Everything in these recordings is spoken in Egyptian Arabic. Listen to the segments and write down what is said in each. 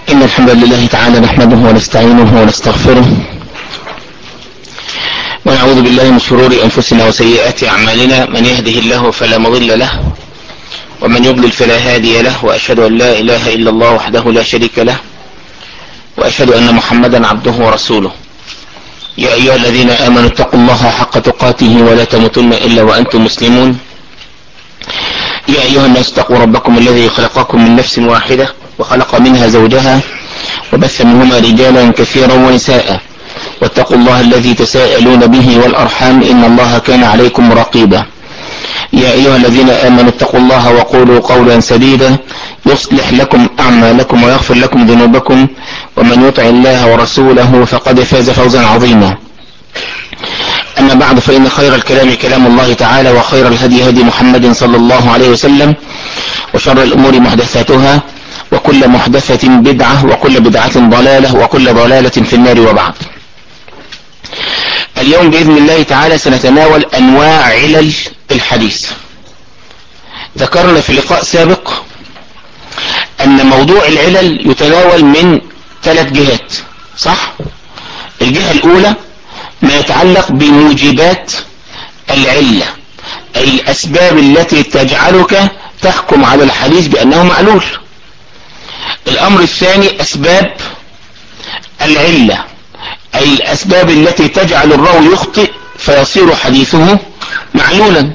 إن الحمد لله تعالى نحمده ونستعينه ونستغفره ونعوذ بالله من شرور أنفسنا وسيئات أعمالنا من يهده الله فلا مضل له ومن يضلل فلا هادي له وأشهد أن لا إله إلا الله وحده لا شريك له وأشهد أن محمدا عبده ورسوله يا أيها الذين آمنوا اتقوا الله حق تقاته ولا تموتن إلا وأنتم مسلمون يا أيها الناس اتقوا ربكم الذي خلقكم من نفس واحدة وخلق منها زوجها وبث منهما رجالا كثيرا ونساء واتقوا الله الذي تساءلون به والأرحام إن الله كان عليكم رقيبا يا أيها الذين آمنوا اتقوا الله وقولوا قولا سديدا يصلح لكم أعمالكم ويغفر لكم ذنوبكم ومن يطع الله ورسوله فقد فاز فوزا عظيما أما بعد فإن خير الكلام كلام الله تعالى وخير الهدي هدي محمد صلى الله عليه وسلم وشر الأمور محدثاتها وكل محدثة بدعة وكل بدعة ضلالة وكل ضلالة في النار وبعد اليوم بإذن الله تعالى سنتناول أنواع علل الحديث ذكرنا في لقاء سابق أن موضوع العلل يتناول من ثلاث جهات صح الجهة الأولى ما يتعلق بموجبات العلة أي الأسباب التي تجعلك تحكم على الحديث بأنه معلول الأمر الثاني أسباب العلة أي الأسباب التي تجعل الراوي يخطئ فيصير حديثه معلولا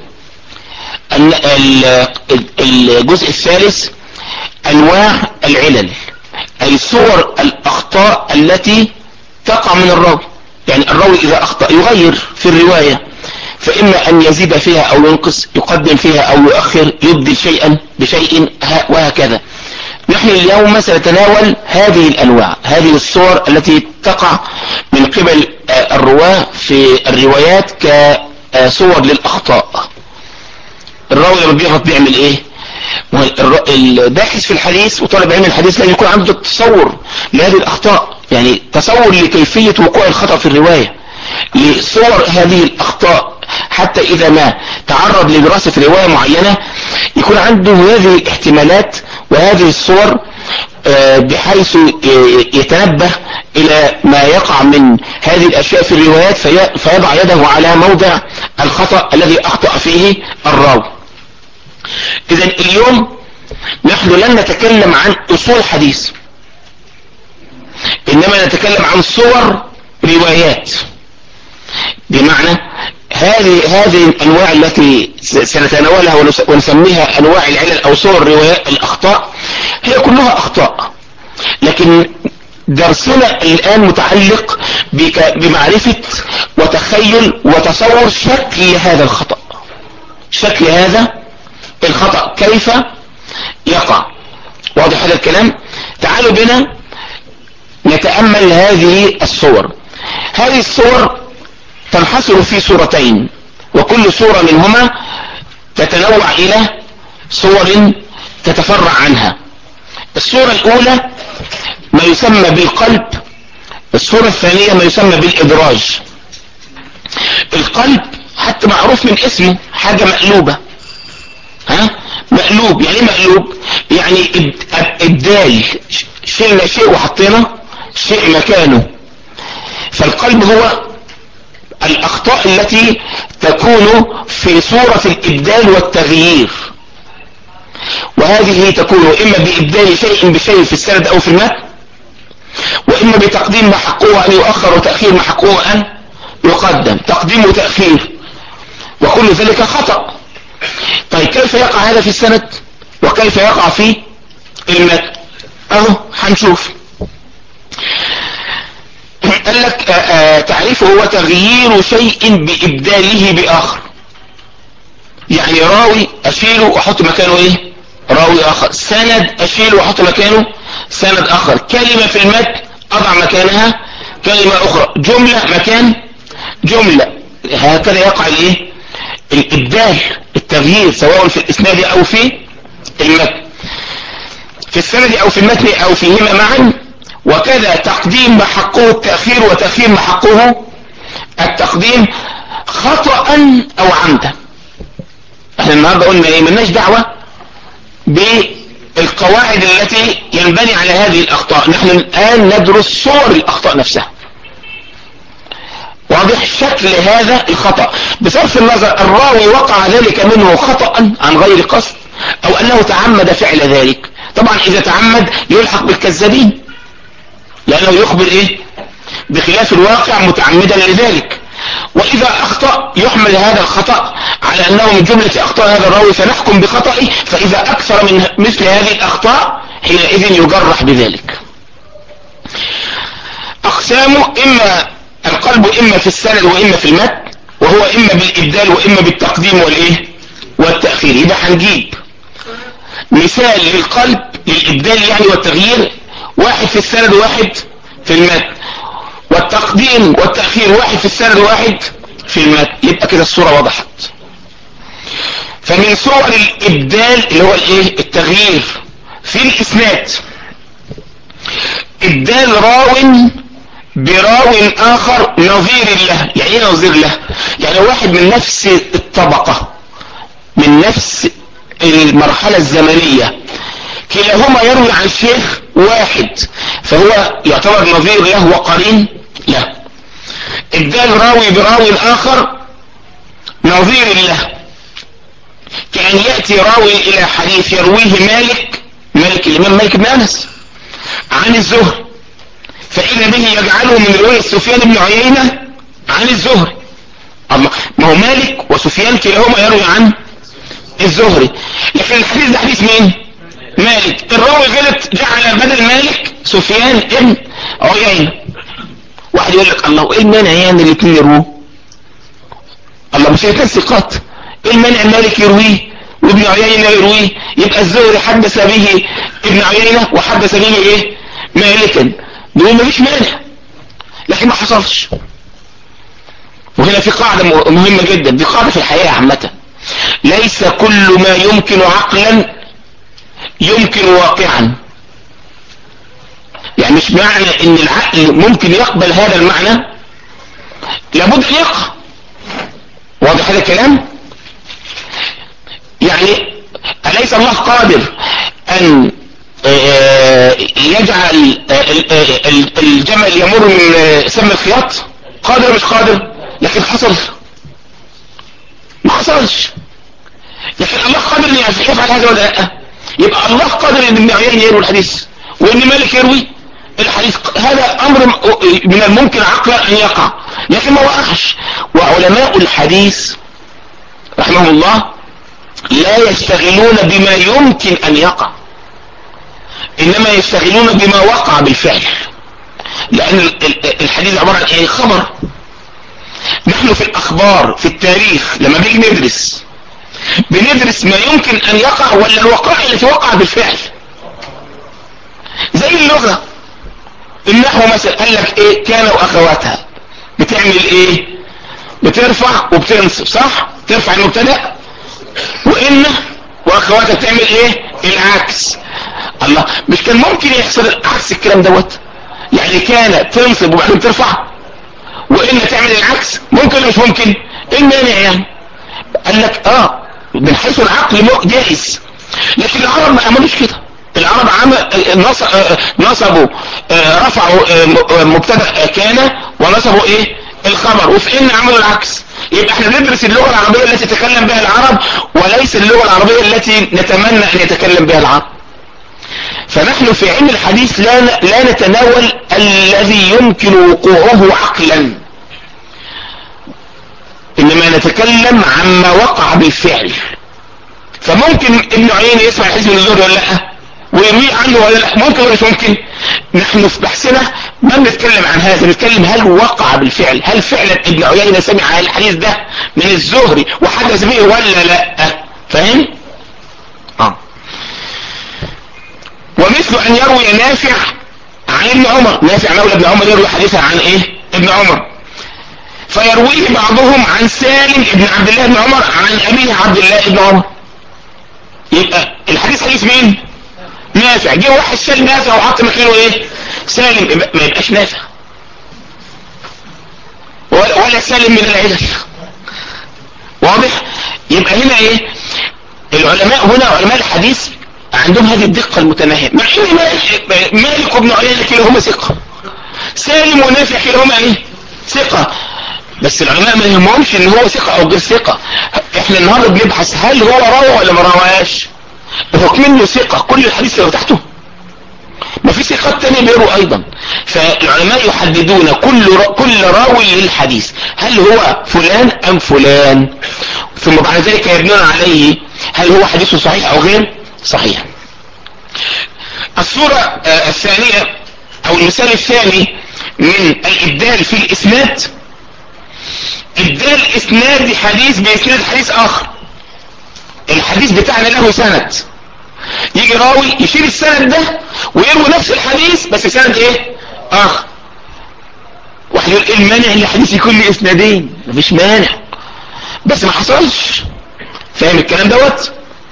الجزء الثالث أنواع العلل أي صور الأخطاء التي تقع من الراوي يعني الراوي إذا أخطأ يغير في الرواية فإما أن يزيد فيها أو ينقص يقدم فيها أو يؤخر يبدل شيئا بشيء وهكذا نحن اليوم سنتناول هذه الأنواع هذه الصور التي تقع من قبل الرواة في الروايات كصور للأخطاء الراوي لما بيغلط بيعمل ايه الباحث في الحديث وطالب علم الحديث لازم يكون عنده تصور لهذه الأخطاء يعني تصور لكيفية وقوع الخطأ في الرواية لصور هذه الأخطاء حتى إذا ما تعرض لدراسة في رواية معينة يكون عنده هذه الاحتمالات وهذه الصور بحيث يتنبه إلى ما يقع من هذه الأشياء في الروايات فيضع يده على موضع الخطأ الذي أخطأ فيه الراوي إذا اليوم نحن لن نتكلم عن أصول حديث إنما نتكلم عن صور روايات بمعنى هذه هذه الأنواع التي سنتناولها ونسميها أنواع العلل أو صور الروايات الأخطاء هي كلها أخطاء لكن درسنا الآن متعلق بمعرفة وتخيل وتصور شكل هذا الخطأ شكل هذا الخطأ كيف يقع واضح هذا الكلام تعالوا بنا نتأمل هذه الصور هذه الصور تنحصر في صورتين وكل صورة منهما تتنوع إلى صور تتفرع عنها الصورة الأولى ما يسمى بالقلب الصورة الثانية ما يسمى بالإدراج القلب حتى معروف من اسمه حاجة مقلوبة ها مقلوب يعني ايه مقلوب يعني ابدال شلنا شيء وحطينا شيء مكانه فالقلب هو الاخطاء التي تكون في صورة الابدال والتغيير وهذه تكون اما بابدال شيء بشيء في السند او في المتن واما بتقديم ما حقه ان يؤخر وتأخير ما حقه ان يقدم تقديم وتأخير وكل ذلك خطأ طيب كيف يقع هذا في السند وكيف يقع في المتن اهو هنشوف قال لك تعريفه هو تغيير شيء بإبداله بآخر يعني راوي أشيله وأحط مكانه إيه راوي آخر سند أشيله وأحط مكانه سند آخر كلمة في المتن أضع مكانها كلمة أخرى جملة مكان جملة هكذا يقع الإيه الإبدال التغيير سواء في الإسناد أو في المتن في السند أو في المتن أو فيهما معا وكذا تقديم ما حقه التأخير وتأخير ما حقه التقديم خطأ أو عمدا احنا النهاردة قلنا ايه ملناش دعوة القواعد التي ينبني على هذه الاخطاء نحن الان ندرس صور الاخطاء نفسها واضح شكل هذا الخطأ بصرف النظر الراوي وقع ذلك منه خطأ عن غير قصد او انه تعمد فعل ذلك طبعا اذا تعمد يلحق بالكذابين لانه يخبر ايه بخلاف الواقع متعمدا لذلك واذا اخطأ يحمل هذا الخطأ على انه من جملة اخطاء هذا الراوي فنحكم بخطئه فاذا اكثر من مثل هذه الاخطاء حينئذ يجرح بذلك اقسامه اما القلب اما في السند واما في المتن وهو اما بالابدال واما بالتقديم والايه والتأخير يبقى هنجيب مثال للقلب للابدال يعني والتغيير واحد في السند وواحد في المتن والتقديم والتأخير واحد في السند وواحد في المتن يبقى كده الصورة وضحت فمن صور الابدال اللي هو الايه التغيير في الاسناد ابدال راو براو اخر نظير له يعني ايه نظير له يعني واحد من نفس الطبقة من نفس المرحلة الزمنية كلاهما يروي عن شيخ واحد فهو يعتبر نظير له وقرين له ابدال راوي براوي اخر نظير له كأن يأتي راوي الى حديث يرويه مالك مالك الامام مالك بن انس عن الزهر فإذا به يجعله من رواية سفيان بن عيينة عن الزهري الله ما هو مالك وسفيان كلاهما يروي عن الزهري لكن الحديث ده حديث مين مالك الراوي غلط جعل بدل مالك سفيان ابن عيينة واحد يقول لك الله ايه المانع يعني الاثنين يروه الله مش الاثنين ثقات ايه المانع مالك يرويه وابن عيينة يرويه يبقى الزهري حدث به ابن عيينة وحدث به ايه مالكا بيقول مفيش مانع لكن ما حصلش وهنا في قاعدة مهمة جدا دي قاعدة في الحياة عامة ليس كل ما يمكن عقلا يمكن واقعا يعني مش معنى ان العقل ممكن يقبل هذا المعنى لابد ان يقع واضح هذا الكلام يعني أليس الله قادر أن يجعل الجمل يمر من سم الخياط قادر مش قادر لكن حصل ما حصلش لكن الله قادر ان يفعل هذا ولا لا يبقى الله قادر ان ابن عيان يروي الحديث وان مالك يروي الحديث هذا امر من الممكن عقلا ان يقع لكن ما وقعش وعلماء الحديث رحمه الله لا يشتغلون بما يمكن ان يقع انما يشتغلون بما وقع بالفعل لان الحديث عبارة عن ايه خبر نحن في الاخبار في التاريخ لما بيجي ندرس بندرس ما يمكن ان يقع ولا الوقائع التي وقع بالفعل زي اللغة النحو مثلا قال لك ايه كان واخواتها بتعمل ايه بترفع وبتنصب صح ترفع المبتدا وان واخواتها بتعمل ايه العكس الله مش كان ممكن يحصل عكس الكلام دوت يعني كان تنصب وبعدين ترفع وان تعمل العكس ممكن ولا مش ممكن ايه المانع يعني قال لك اه من حيث العقل جائز لكن العرب ما عملوش كده العرب عمل نصبوا رفعوا مبتدا كان ونصبوا ايه الخبر وفي ان عملوا العكس يبقى احنا ندرس اللغة العربية التي تتكلم بها العرب وليس اللغة العربية التي نتمنى ان يتكلم بها العرب فنحن في علم الحديث لا لا نتناول الذي يمكن وقوعه عقلا انما نتكلم عما وقع بالفعل فممكن ابن عيين يسمع الحديث من الزهر ولا لا ويروي عنه ولا لا ممكن ولا مش ممكن نحن في بحثنا ما بنتكلم عن هذا بنتكلم هل وقع بالفعل هل فعلا ابن عيينة سمع الحديث ده من الزهري وحدث به ولا لا فاهم اه ومثل ان يروي نافع عن ابن عمر نافع مولى ابن عمر يروي حديثا عن ايه ابن عمر فيرويه بعضهم عن سالم ابن عبد الله بن عمر عن ابيه عبد الله بن عمر يبقى الحديث حديث مين نافع جه واحد شال نافع وحط مكانه ايه سالم ما يبقاش نافع ولا سالم من العلل واضح يبقى هنا ايه العلماء هنا علماء الحديث عندهم هذه الدقة المتناهية مع ان مالك وابن عيينة كلاهما ثقة سالم ونافع كلاهما ايه ثقة بس العلماء ما يهمهمش ان هو ثقة او غير ثقة احنا النهاردة بنبحث هل هو روى ولا ما رواش بحكم انه ثقة كل الحديث اللي تحته ما في ثقات تانية بيروا ايضا فالعلماء يحددون كل را كل راوي للحديث هل هو فلان ام فلان ثم بعد ذلك يبنون عليه هل هو حديث صحيح او غير صحيح الصورة آه الثانية او المثال الثاني من الابدال في الاسناد ابدال اسناد حديث باسناد حديث اخر الحديث بتاعنا له سند يجي راوي يشيل السند ده ويروي نفس الحديث بس سند ايه اخر واحد يقول ايه المانع ان الحديث يكون لي اسنادين مفيش مانع بس ما حصلش فاهم الكلام دوت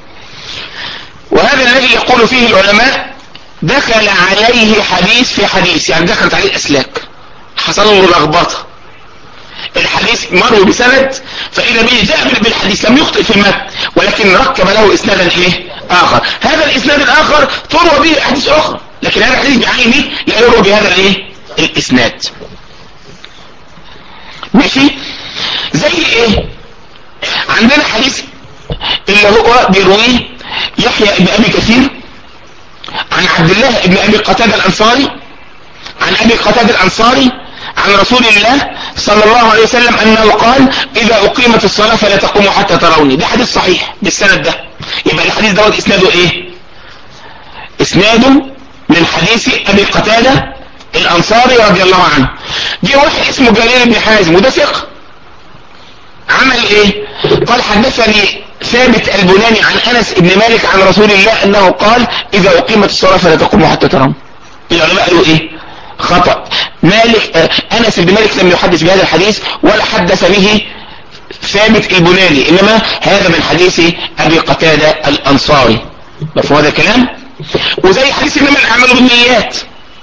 وهذا الذي يقول فيه العلماء دخل عليه حديث في حديث يعني دخلت عليه اسلاك حصل له لخبطه الحديث مروي بسند فإذا به جاء بالحديث لم يخطئ في المتن ولكن ركب له اسنادا ايه اخر هذا الاسناد الاخر تروى به احاديث اخرى لكن هذا الحديث بعينه لا يروى بهذا الايه الاسناد ماشي زي ايه عندنا حديث اللي هو بيرويه يحيى ابن ابي كثير عن عبد الله ابن ابي قتادة الانصاري عن ابي قتادة الانصاري عن رسول الله صلى الله عليه وسلم انه قال اذا اقيمت الصلاة فلا تقوموا حتى تروني ده حديث صحيح بالسند ده يبقى الحديث دوت اسناده ايه اسناده من حديث ابي قتادة الانصاري رضي الله عنه جه واحد اسمه جرير بن حازم وده ثقة عمل ايه قال حدثني ثابت البناني عن انس بن مالك عن رسول الله انه قال اذا اقيمت الصلاة فلا تقوموا حتى ترون العلماء قالوا ايه خطأ مالك آه انس بن مالك لم يحدث بهذا الحديث ولا حدث به ثابت البناني انما هذا من حديث ابي قتادة الانصاري مفهوم هذا الكلام وزي حديث انما الاعمال بالنيات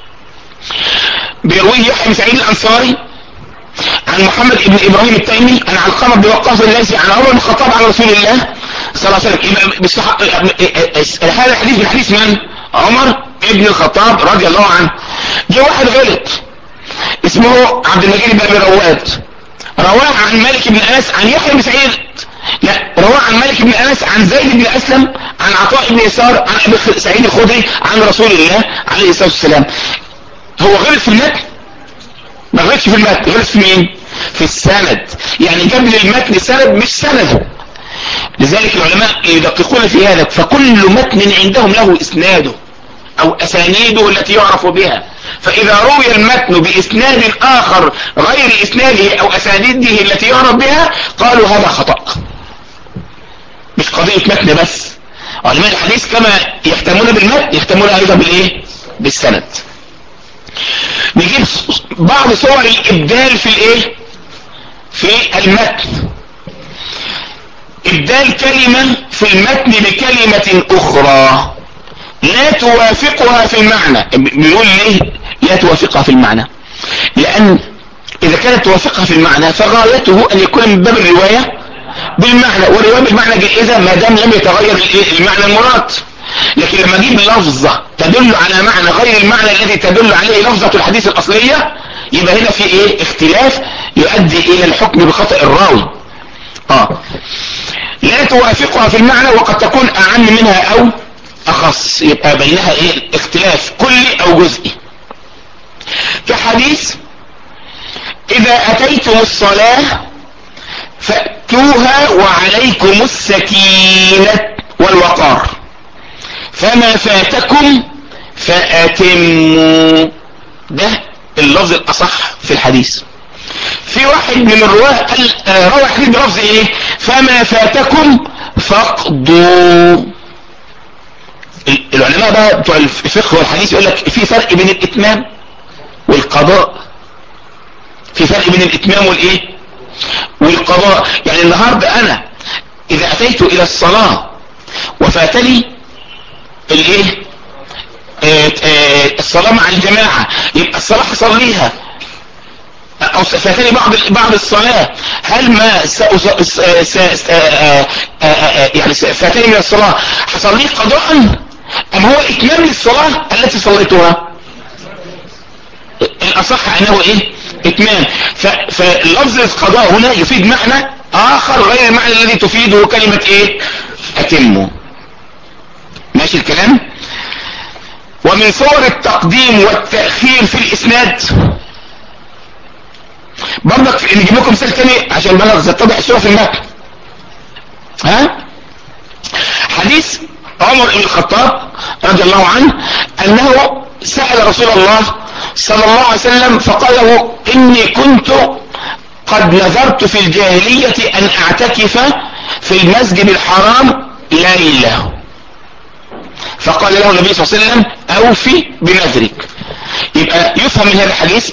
بيرويه يحيى بن سعيد الانصاري عن محمد بن ابراهيم التيمي عن علقمه بن وقاص الليثي عن عمر بن الخطاب عن رسول الله صلى الله عليه وسلم يبقى بالصح... هذا الحديث من حديث من عمر ابن الخطاب رضي الله عنه جه واحد غلط اسمه عبد المجيد بن ابي رواد رواه عن مالك بن انس عن يحيى بن سعيد لا رواه عن مالك بن انس عن زيد بن اسلم عن عطاء بن يسار عن ابي سعيد الخدري عن رسول الله عليه الصلاه والسلام هو غلط في المتن ما غلطش في المتن غلط في مين في السند يعني جاب للمتن سند مش سند لذلك العلماء يدققون في هذا فكل متن عندهم له اسناده او اسانيده التي يعرف بها فاذا روي المتن باسناد اخر غير اسناده او اسانيده التي يعرف بها قالوا هذا خطأ مش قضية متن بس علماء الحديث كما يهتمون بالمتن يهتمون ايضا بالايه بالسند نجيب بعض صور الابدال في الايه في المتن ابدال كلمة في المتن بكلمة اخرى لا توافقها في المعنى بنقول ليه لا توافقها في المعنى لان اذا كانت توافقها في المعنى فغايته ان يكون من باب الرواية بالمعنى والرواية بالمعنى جائزة ما دام لم يتغير المعنى المراد لكن لما اجيب لفظة تدل على معنى غير المعنى الذي تدل عليه لفظة الحديث الاصلية يبقى هنا في ايه اختلاف يؤدي الى الحكم بخطأ الراوي اه لا توافقها في المعنى وقد تكون اعم منها او اخص يبقى بينها ايه اختلاف كلي او جزئي كحديث اذا اتيتم الصلاة فاتوها وعليكم السكينة والوقار فما فاتكم فاتموا ده اللفظ الاصح في الحديث في واحد من الرواه قال روى حديث بلفظ ايه فما فاتكم فاقضوا العلماء بقى بتوع الفقه والحديث يقول لك في فرق بين الاتمام والقضاء في فرق بين الاتمام والايه والقضاء يعني النهاردة انا اذا اتيت الى الصلاة وفاتني الايه اه اه الصلاة مع الجماعة يبقى الصلاة حصل ليها او فاتني بعض بعض الصلاة هل ما س... س... س... يعني فاتني من الصلاة حصل لي قضاء ام هو اتمام للصلاة التي صليتها الاصح انه ايه اتمام فلفظ القضاء هنا يفيد معنى اخر غير المعنى الذي تفيده كلمة ايه اتمه ماشي الكلام ومن صور التقديم والتأخير في الاسناد برضك نجيب لكم مثال تاني عشان بلغ تتضح الصورة في المتن ها حديث عمر بن الخطاب رضي الله عنه انه سأل رسول الله صلى الله عليه وسلم فقال له اني كنت قد نذرت في الجاهلية ان اعتكف في المسجد الحرام ليلة فقال له النبي صلى الله عليه وسلم اوفي بنذرك يبقى يفهم من هذا الحديث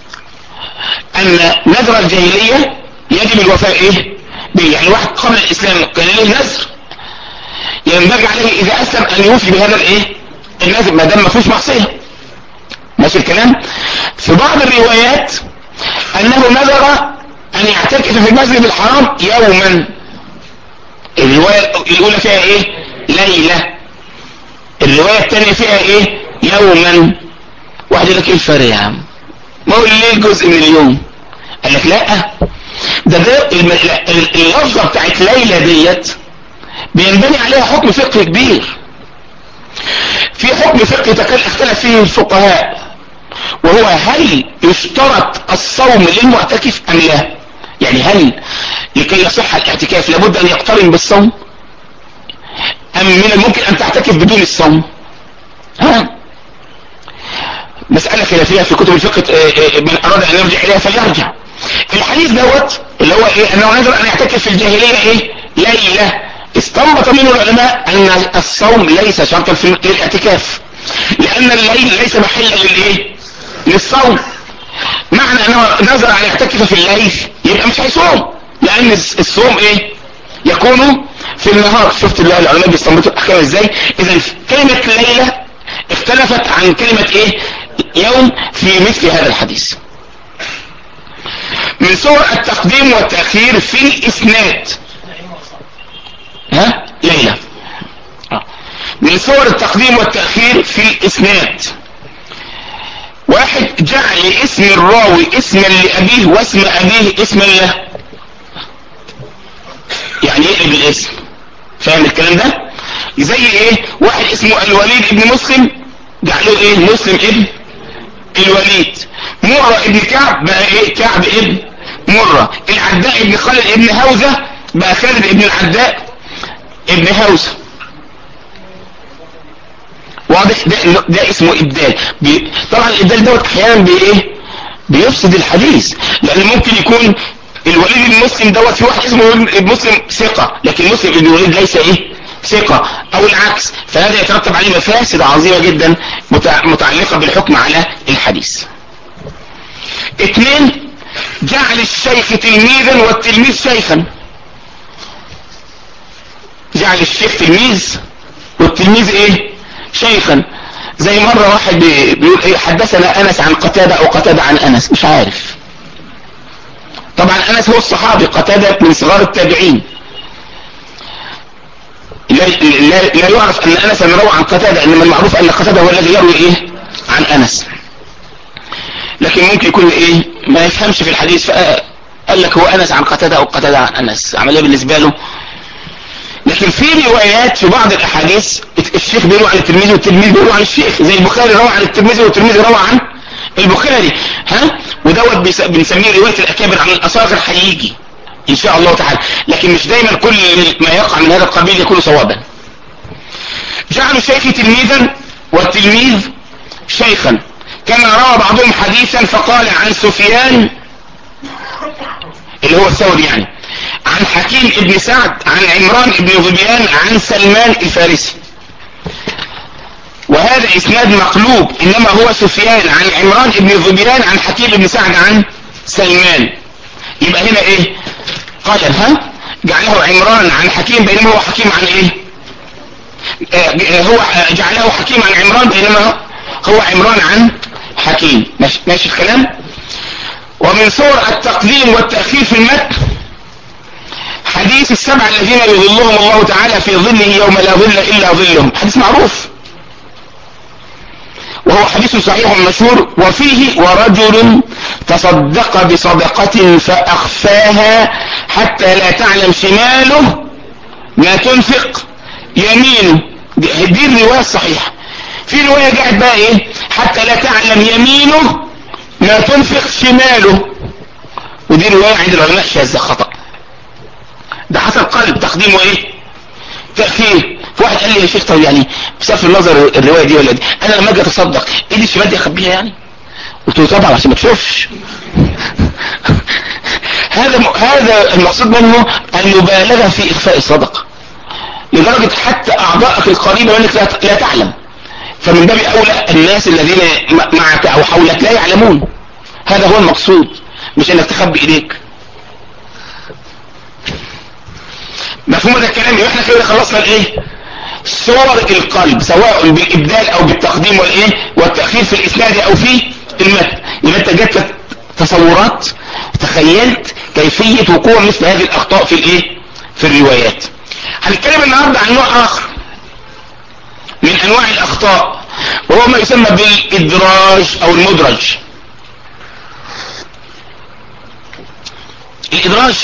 ان نذر الجاهلية يجب الوفاء ايه به يعني واحد قبل الاسلام كان له نذر ينبغي عليه اذا اسلم ان يوفي بهذا الايه النذر ما دام ما فيش معصيه ماشي الكلام في بعض الروايات انه نذر ان يعتكف في المسجد الحرام يوما الرواية الاولى فيها ايه ليلة الرواية الثانية فيها ايه يوما واحد يقول لك ايه الفرق يا عم ما هو ليه جزء من اليوم قال لك لا ده ده اللفظة بتاعت ليلة ديت بينبني عليها حكم فقهي كبير في حكم فقهي اختلف فيه الفقهاء وهو هل يشترط الصوم للمعتكف ام لا يعني هل لكي يصح الاعتكاف لابد ان يقترن بالصوم ام من الممكن ان تعتكف بدون الصوم ها مسألة خلافية في كتب الفقه من اراد ان يرجع اليها فليرجع الحديث دوت اللي هو ايه انه نذر ان يعتكف في الجاهلية ايه ليلة استنبط منه العلماء ان الصوم ليس شرطا في الاعتكاف لان الليل ليس محلا للايه للصوم معنى انه نظر ان يعتكف في الليل يبقى مش هيصوم لان الصوم ايه يكون في النهار شفت العلماء بيستنبطوا الاحكام ازاي اذا كلمة ليلة اختلفت عن كلمة ايه يوم في مثل هذا الحديث من صور التقديم والتأخير في الاسناد ها ليلة من صور التقديم والتأخير في الاسناد واحد جعل اسم الراوي اسما لأبيه واسم أبيه اسما له يعني يقلب الاسم فاهم الكلام ده زي ايه واحد اسمه الوليد ابن مسلم جعله ايه مسلم ابن الوليد مرة ابن كعب بقى ايه كعب ابن مرة العداء ابن خالد ابن هوزة بقى خالد ابن العداء ابن هوزة واضح ده, ده اسمه ابدال بي طبعا الابدال دوت احيانا بايه بيفسد الحديث لان ممكن يكون الوليد المسلم دوت في واحد اسمه مسلم ثقة لكن مسلم ابن الوليد ليس ايه ثقة او العكس فهذا يترتب عليه مفاسد عظيمة جدا متعلقة بالحكم على الحديث اثنين جعل الشيخ تلميذا والتلميذ شيخا جعل الشيخ تلميذ والتلميذ ايه شيخا زي مرة واحد بيقول ايه حدثنا انس عن قتادة او قتادة عن انس مش عارف طبعا انس هو الصحابي قتادة من صغار التابعين لا, لا, لا يعرف ان انس روى عن قتادة انما المعروف ان قتادة هو الذي يروي ايه عن انس لكن ممكن يكون ايه ما يفهمش في الحديث فقال لك هو انس عن قتادة او قتادة عن انس عملية بالنسبة له لكن في روايات في بعض الاحاديث الشيخ بيروي عن التلميذ والتلميذ بيروي عن الشيخ زي البخاري روى عن التلميذ والتلميذ روى عن البخاري ها ودوت بنسميه رواية الاكابر عن الاصاغر هيجي ان شاء الله تعالى لكن مش دايما كل ما يقع من هذا القبيل يكون صوابا جعلوا الشيخ تلميذا والتلميذ شيخا كما روى بعضهم حديثا فقال عن سفيان اللي هو الثوري يعني عن حكيم ابن سعد عن عمران ابن ظبيان عن سلمان الفارسي وهذا اسناد مقلوب انما هو سفيان عن عمران ابن ظبيان عن حكيم ابن سعد عن سلمان يبقى هنا ايه قال ها جعله عمران عن حكيم بينما هو حكيم عن ايه آه هو جعله حكيم عن عمران بينما هو عمران عن حكيم ماشي, ماشي الكلام ومن صور التقديم والتأخير في المتن حديث السبع الذين يظلهم الله تعالى في ظله يوم لا ظل إلا ظلهم حديث معروف وهو حديث صحيح مشهور وفيه ورجل تصدق بصدقة فأخفاها حتى لا تعلم شماله ما تنفق يمينه دي, دي الرواية الصحيحة في رواية قاعد بقى ايه حتى لا تعلم يمينه ما تنفق شماله ودي رواية عند العلماء شاذة خطأ ده حسب قلب تقديمه ايه تأخير فواحد قال لي يا شيخ طب يعني بصرف النظر الرواية دي ولا دي انا لما اجي اتصدق ايدي الشمال دي اخبيها يعني قلت له طبعا عشان ما تشوفش هذا م... هذا المقصود منه المبالغة في اخفاء الصدقة لدرجة حتى اعضائك القريبة منك لا, لا تعلم فمن باب اولى الناس الذين معك او حولك لا يعلمون هذا هو المقصود مش انك تخبي ايديك مفهوم هذا الكلام يبقى احنا كده خلصنا الايه صور القلب سواء بالابدال او بالتقديم والايه والتاخير في الاسناد او في المتن يبقى انت جت تصورات تخيلت كيفيه وقوع مثل هذه الاخطاء في الايه في الروايات هنتكلم النهارده عن نوع اخر من انواع الاخطاء وهو ما يسمى بالادراج او المدرج الادراج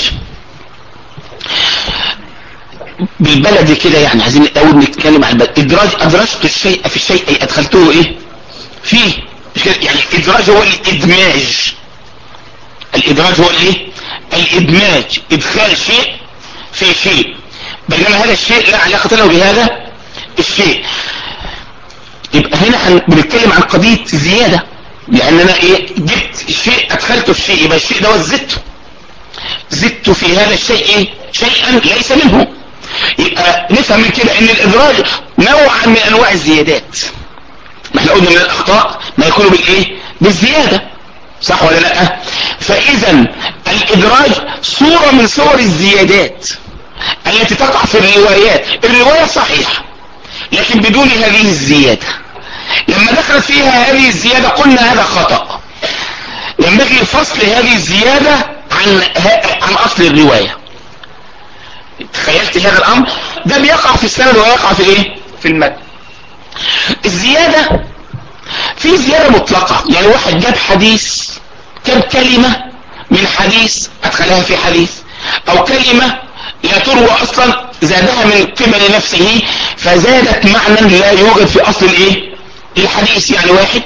بالبلدي كده يعني عايزين الاول نتكلم عن البلد ادراج ادرجت الشيء في الشيء اي ادخلته ايه فيه مش كده يعني الادراج هو الادماج الادراج هو الايه الادماج ادخال شيء في شيء بينما هذا الشيء لا علاقة له بهذا الشيء يبقى هنا بنتكلم عن قضية زيادة لان انا ايه جبت شيء ادخلته في شيء يبقى الشيء ده زدته زدت في هذا الشيء ايه شيئا ليس منه يبقى نفهم من كده ان الادراج نوعا من انواع الزيادات ما احنا قلنا من الاخطاء ما يكون بالايه بالزيادة صح ولا لا فاذا الادراج صورة من صور الزيادات التي تقع في الروايات الرواية صحيحة لكن بدون هذه الزيادة لما دخلت فيها هذه الزيادة قلنا هذا خطأ ينبغي فصل هذه الزيادة عن عن اصل الرواية تخيلت هذا الامر ده بيقع في السند ويقع في ايه في المد الزيادة في زيادة مطلقة يعني واحد جاب حديث كم كلمة من حديث ادخلها في حديث او كلمة لا تروى اصلا زادها من قبل نفسه فزادت معنى لا يوجد في اصل الايه الحديث يعني واحد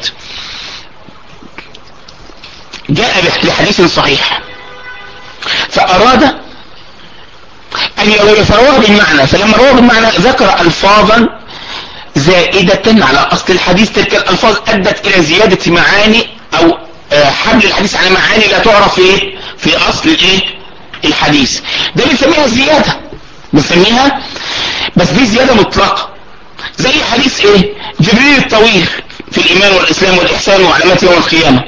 جاء بحديث صحيح فاراد ان يروي فرواه بالمعنى فلما رواه بالمعنى ذكر الفاظا زائدة على اصل الحديث تلك الالفاظ ادت الى زيادة معاني او حمل الحديث على معاني لا تعرف في في اصل الايه الحديث ده بنسميها زيادة بنسميها بس دي زيادة مطلقة زي حديث ايه جبريل الطويل في الايمان والاسلام والاحسان وعلامات يوم القيامة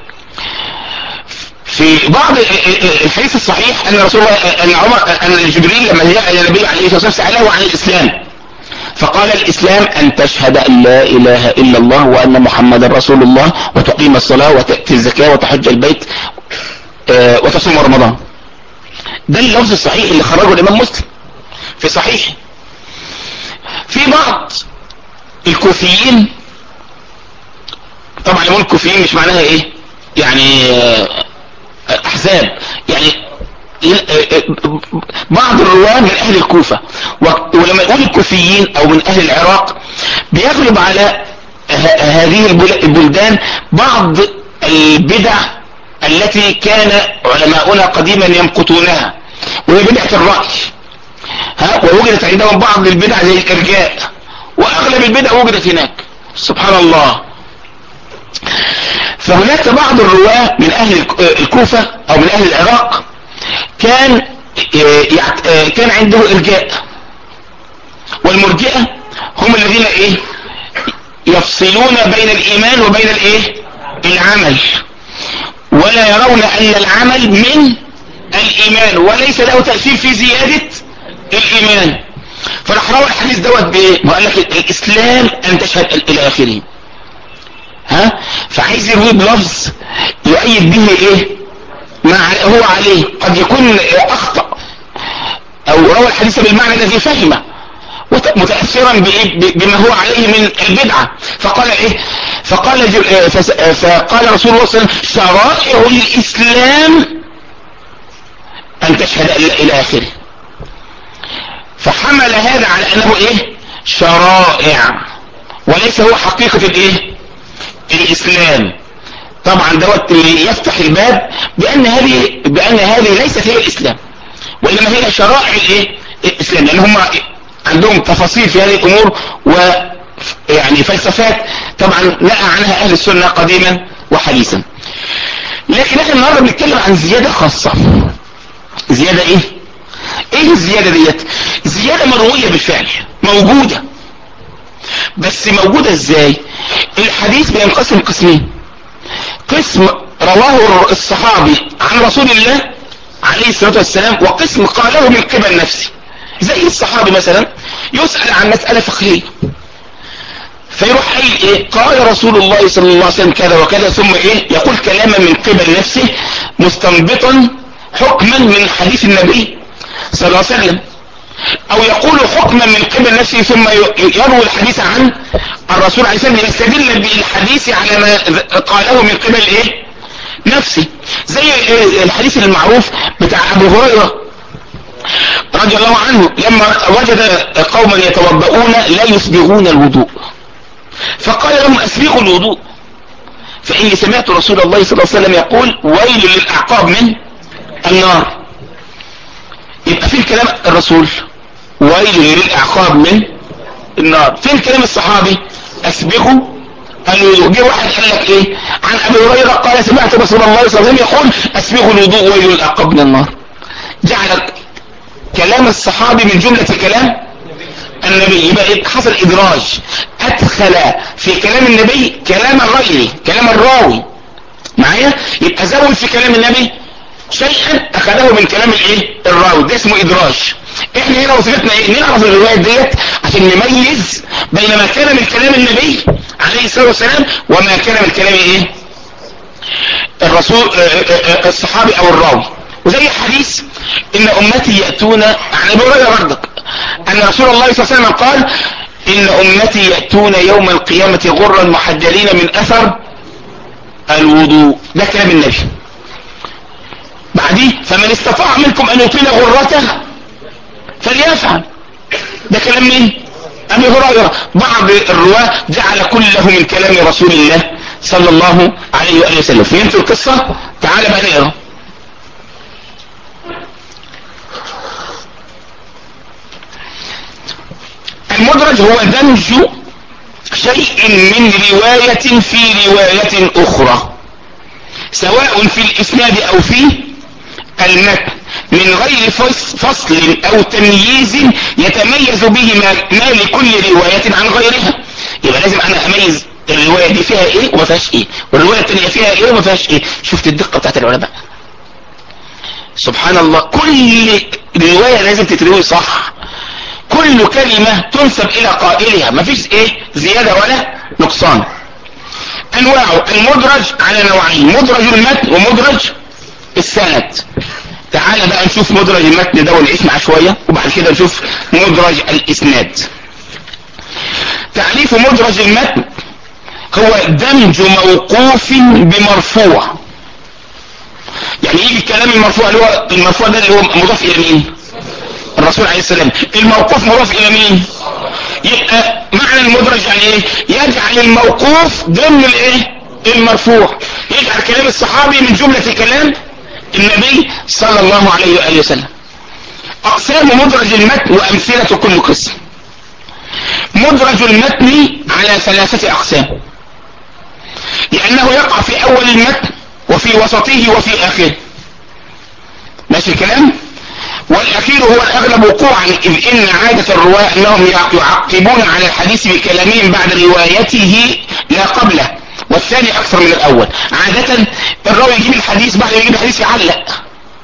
في بعض الحديث الصحيح ان رسول الله ان عمر ان جبريل لما جاء الى النبي عليه الصلاه والسلام ساله عن الاسلام فقال الاسلام ان تشهد ان لا اله الا الله وان محمدا رسول الله وتقيم الصلاه وتاتي الزكاه وتحج البيت وتصوم رمضان ده اللفظ الصحيح اللي خرجه الامام مسلم في صحيح في بعض الكوفيين طبعا يقول الكوفيين مش معناها ايه يعني احزاب يعني بعض الرواه من اهل الكوفة ولما يقول الكوفيين او من اهل العراق بيغلب على هذه البلدان بعض البدع التي كان علماؤنا قديما يمقتونها وهي بدعة الرأي ها ووجدت عندهم بعض البدع زي الارجاء واغلب البدع وجدت هناك سبحان الله فهناك بعض الرواة من اهل الكوفة او من اهل العراق كان كان عنده ارجاء والمرجئة هم الذين ايه يفصلون بين الايمان وبين الايه العمل ولا يرون ان العمل من الايمان وليس له تأثير في زيادة الايمان فراح روى الحديث دوت بايه وقال لك الاسلام ان تشهد الى اخره ها فعايز يروي بلفظ يؤيد به ايه ما هو عليه قد يكون اخطأ او روى الحديث بالمعنى الذي فهمه متأثرا بما هو عليه من البدعة فقال ايه فقال فقال رسول الله صلى الله عليه وسلم شرائع الاسلام ان تشهد الى اخره فحمل هذا على انه ايه شرائع وليس هو حقيقة الايه الاسلام طبعا دوت يفتح الباب بان هذه بان هذه ليست هي الاسلام وانما هي شرائع الايه الاسلام لان هم عندهم تفاصيل في هذه الامور و يعني فلسفات طبعا نقى عنها اهل السنة قديما وحديثا لكن احنا النهارده بنتكلم عن زيادة خاصة زيادة ايه ايه الزيادة ديت زيادة مروية بالفعل موجودة بس موجودة ازاي الحديث بينقسم قسمين قسم رواه الصحابي عن رسول الله عليه الصلاة والسلام وقسم قاله من قبل نفسه زي الصحابي مثلا يسأل عن مسألة فقهية فيروح قايل ايه قال رسول الله صلى الله عليه وسلم كذا وكذا ثم ايه يقول كلاما من قبل نفسه مستنبطا حكما من حديث النبي صلى الله عليه وسلم او يقول حكما من قبل نفسه ثم يروي الحديث عن الرسول عليه الصلاة والسلام يستدل بالحديث على ما قاله من قبل ايه نفسه زي الحديث المعروف بتاع ابو هريرة رضي الله عنه لما وجد قوما يتوضؤون لا يسبغون الوضوء فقال لهم اسبغوا الوضوء فاني سمعت رسول الله صلى الله عليه وسلم يقول ويل للاعقاب من النار يبقى فين كلام الرسول ويل للاعقاب من النار فين كلام الصحابي اسبغوا الوضوء جه واحد قال لك ايه عن ابي هريره قال سمعت رسول الله صلى الله عليه وسلم يقول اسبغوا الوضوء ويل للاعقاب من النار جعل كلام الصحابي من جملة كلام النبي يبقى حصل ادراج ادخل في كلام النبي كلام الرجل كلام الراوي معايا يبقى زود في كلام النبي شيئا اخذه من كلام الايه الراوي ده اسمه ادراج احنا هنا وظيفتنا ايه نعرف الروايات ديت عشان نميز بين ما كان من كلام النبي عليه الصلاه والسلام وما كان من كلام ايه الرسول الصحابي او الراوي وزي حديث ان امتي يأتون عن ابو هريره برضك ان رسول الله صلى الله عليه وسلم قال ان امتي يأتون يوم القيامة غرا محجلين من اثر الوضوء ده كلام النبي بعديه فمن استطاع منكم ان يطيل غرته فليفعل ده كلام مين ابي هريره بعض الرواه جعل كله من كلام رسول الله صلى الله عليه واله وسلم فهمت القصه تعال بقى نقرا المدرج هو دمج شيء من رواية في رواية اخرى سواء في الاسناد او في المتن من غير فصل او تمييز يتميز به ما, ما لكل رواية عن غيرها يبقى لازم انا اميز الرواية دي فيها ايه وما فيهاش ايه والرواية التانية فيها ايه وما فيهاش ايه شفت الدقة بتاعت العلماء سبحان الله كل رواية لازم تتروي صح كل كلمة تنسب الى قائلها مفيش ايه زيادة ولا نقصان انواعه المدرج على نوعين مدرج المتن ومدرج السند تعال بقى نشوف مدرج المتن ده ونعيش معاه شوية وبعد كده نشوف مدرج الاسناد تعريف مدرج المتن هو دمج موقوف بمرفوع يعني يجي الكلام المرفوع اللي هو المرفوع ده اللي هو مضاف الى مين الرسول عليه السلام الموقوف مضاف الى مين يبقى معنى المدرج يعني ايه يجعل الموقوف ضمن الايه المرفوع يجعل كلام الصحابي من جملة كلام النبي صلى الله عليه وآله وسلم اقسام مدرج المتن وامثلة كل قسم مدرج المتن على ثلاثة اقسام لانه يقع في اول المتن وفي وسطه وفي اخره ماشي الكلام والاخير هو الاغلب وقوعا اذ ان عادة الرواة انهم يعقبون على الحديث بكلامهم بعد روايته لا قبله والثاني اكثر من الاول عادة الراوي يجيب الحديث بعد ما يجيب الحديث يعلق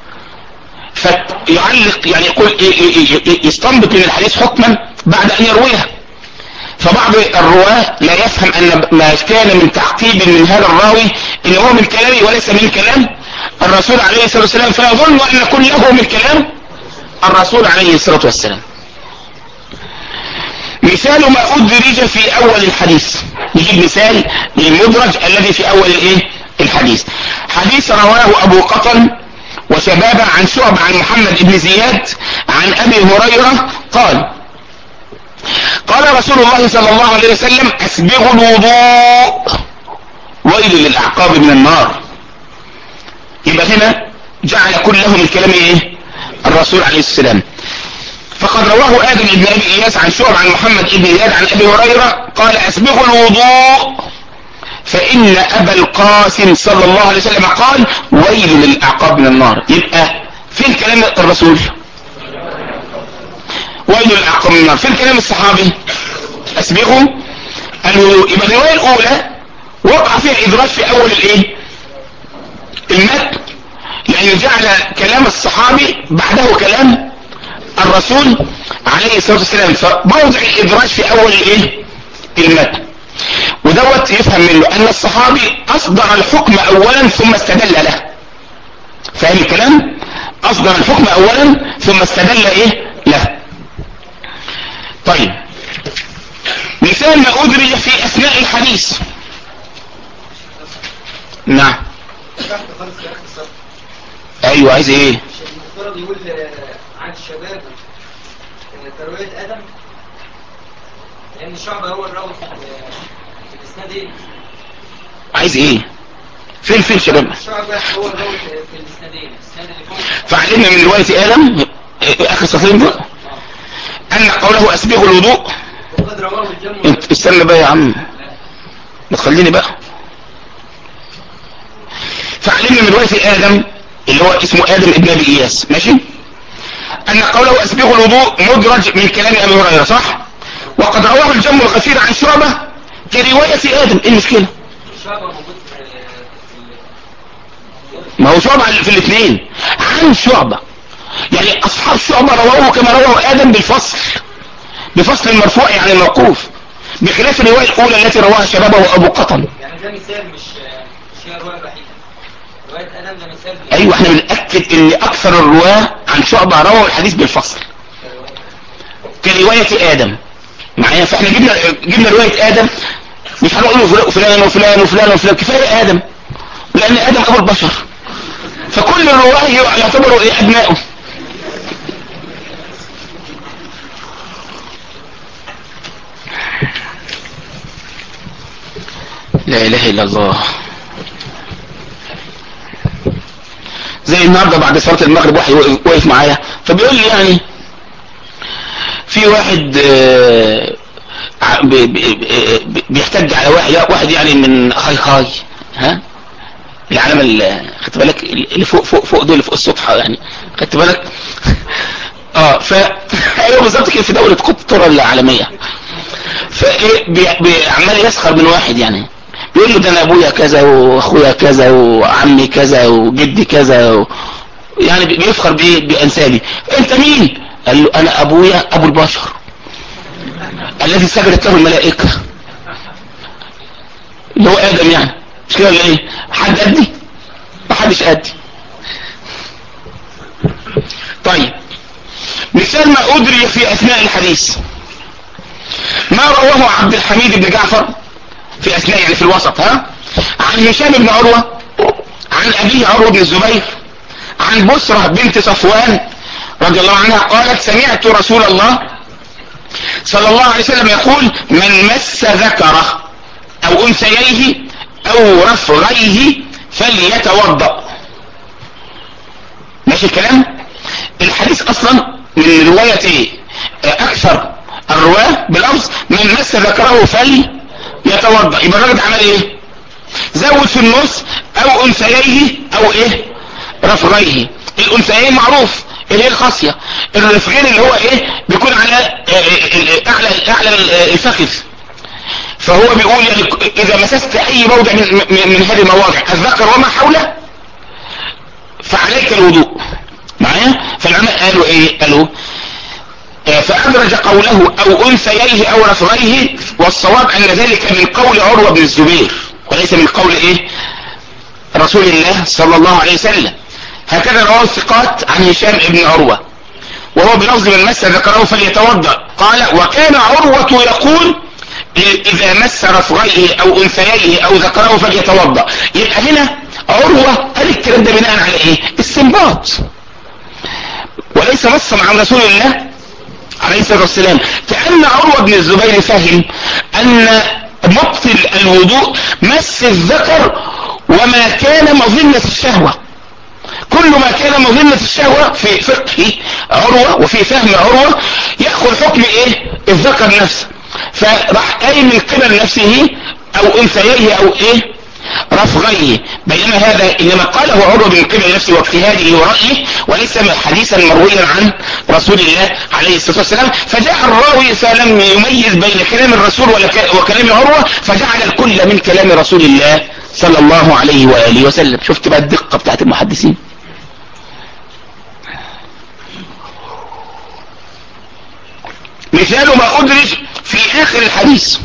فيعلق يعني يقول يستنبط من الحديث حكما بعد ان يرويها فبعض الرواة لا يفهم ان ما كان من تعقيب من هذا الراوي ان هو من كلامه وليس من كلام الرسول عليه الصلاة والسلام فيظن ان كله من كلام الرسول عليه الصلاة والسلام مثال ما أدرج في أول الحديث نجيب مثال للمدرج الذي في أول الإيه الحديث حديث رواه أبو قطن وشبابة عن شعب عن محمد بن زياد عن أبي هريرة قال قال رسول الله صلى الله عليه وسلم أسبغوا الوضوء ويل للأعقاب من النار يبقى هنا جعل كلهم الكلام ايه الرسول عليه السلام فقد رواه آدم بن أبي إياس عن شعب عن محمد بن زياد عن أبي هريرة قال أسبغوا الوضوء فإن أبا القاسم صلى الله عليه وسلم قال ويل للأعقاب من النار يبقى فين كلام الرسول ويل للأعقاب من النار فين كلام الصحابي أسبغوا الوضوء يبقى الرواية الأولى وقع فيها إدراج في أول الإيه المتن لأن جعل كلام الصحابي بعده كلام الرسول عليه الصلاة والسلام فموضع الإدراج في أول الإيه المتن ودوت يفهم منه أن الصحابي أصدر الحكم أولا ثم استدل له فاهم الكلام أصدر الحكم أولا ثم استدل إيه له طيب مثال ما أدرج في أثناء الحديث نعم ايوه عايز ايه المفترض يقول عن الشباب تروية ادم لان الشعب هو الراوي في في الاسناد ايه عايز ايه فين فين شباب الشعب هو الراوي في الاسنادين الاسناد اللي فوق فعلمنا من رواية ادم اخر سطرين دول ان قوله اسبغوا الوضوء وقد رواه الجمع انت استنى بقى يا عم ما تخليني بقى فعلمنا من رواية ادم اللي هو اسمه ادم ابن ابي اياس ماشي ان قوله اسبغوا الوضوء مدرج من كلام ابي هريره صح وقد رواه الجم الغفير عن شعبه كروايه ادم ايه المشكله الشعب موجود في ما هو شعبه في الاثنين عن شعبه يعني اصحاب شعبه رواه كما رواه ادم بالفصل بفصل المرفوع يعني الموقوف بخلاف الروايه الاولى التي رواها شبابه وابو قطن يعني ده مثال مش مش هي الروايه الوحيده روايه ادم ده مثال ايوه احنا بنأكد ان اكثر الرواه عن شعبة رووا الحديث بالفصل كرواية ادم معايا فاحنا جبنا جبنا رواية ادم مش هنقول فلان وفلان وفلان وفلان وفلان كفاية ادم لان ادم ابو البشر فكل الرواه يعتبروا ايه ابنائه لا اله الا الله زي النهارده بعد صلاه المغرب واحد واقف معايا فبيقول لي يعني في واحد آه، ع- بي- بي- بي- بيحتج على واحد واحد يعني من هاي هاي ها العلامه اللي خدت بالك اللي فوق فوق فوق دول اللي فوق السطح يعني خدت بالك اه ف ايوه بالظبط كده في دوله قطر العالميه فايه بي- بي- عمال يسخر من واحد يعني بيقول له ده انا ابويا كذا واخويا كذا وعمي كذا وجدي كذا و... يعني بي- بيفخر بايه بانسابي انت مين قال له انا ابويا ابو البشر الذي سجدت له الملائكه اللي هو ادم يعني مش كده ولا ايه حد قدي ما حدش قدي طيب مثال ما ادري في اثناء الحديث ما رواه عبد الحميد بن جعفر في اثناء يعني في الوسط ها عن هشام بن عروة عن ابيه عروة بن الزبير عن بسرة بنت صفوان رضي الله عنها قالت سمعت رسول الله صلى الله عليه وسلم يقول من مس ذكره او انثييه او رفغيه فليتوضأ ماشي الكلام الحديث اصلا من رواية ايه اكثر الرواه بلفظ من مس ذكره فليتوضأ يبقى الراجل ده عمل ايه زود في النص او انثييه او ايه رفغيه الانثيين معروف اللي هي الخاصية الرفغين اللي هو ايه بيكون على آه، آه، اعلى اعلى الفخذ فهو بيقول يعني اذا مسست اي موضع من, من, من هذه المواضع الذكر وما حوله فعليك الوضوء معايا فالعلماء قالوا ايه قالوا آه، فأدرج قوله أو أنثييه أو رفغيه والصواب أن ذلك من قول عروة بن الزبير وليس من قول إيه رسول الله صلى الله عليه وسلم هكذا رواه الثقات عن هشام بن عروة وهو بلفظ من مس ذكره فليتوضأ قال وكان عروة يقول اذا مس رفغيه او انثييه او ذكره فليتوضا يبقى هنا عروة قال الكلام ده بناء على ايه استنباط وليس نصا عن رسول الله عليه الصلاة والسلام كأن عروة بن الزبير فهم ان مبطل الوضوء مس الذكر وما كان مظنة الشهوة كل ما كان مظنة الشهوة في فقه عروة وفي فهم عروة يأخذ حكم ايه الذكر نفسه فراح قايم من قبل نفسه او انثييه او ايه رفغيه بينما هذا انما قاله عروة من قبل نفسه واجتهاده ورأيه وليس حديثا مرويا عن رسول الله عليه الصلاة والسلام فجاء الراوي فلم يميز بين كلام الرسول وكلام عروة فجعل الكل من كلام رسول الله صلى الله عليه وآله وسلم شفت بقى الدقة بتاعت المحدثين مثال ما أدرج في آخر الحديث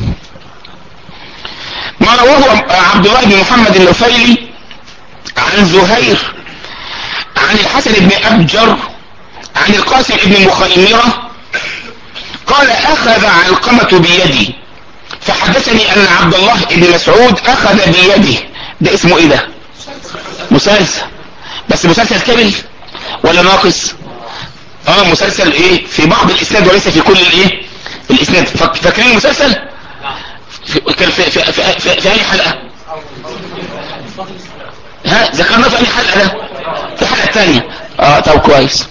ما رواه عبد الله بن محمد النفيلي عن زهير عن الحسن بن أبجر عن القاسم بن مخيمرة قال أخذ علقمة بيدي فحدثني أن عبد الله بن مسعود أخذ بيده ده اسمه إيه ده مسلسل بس مسلسل كامل ولا ناقص اه مسلسل ايه في بعض الاسناد وليس في كل الايه الاسناد فاكرين المسلسل في كان في في, في, في, في اي حلقة ها ذكرنا في اي حلقة ده في الحلقة الثانية اه طب كويس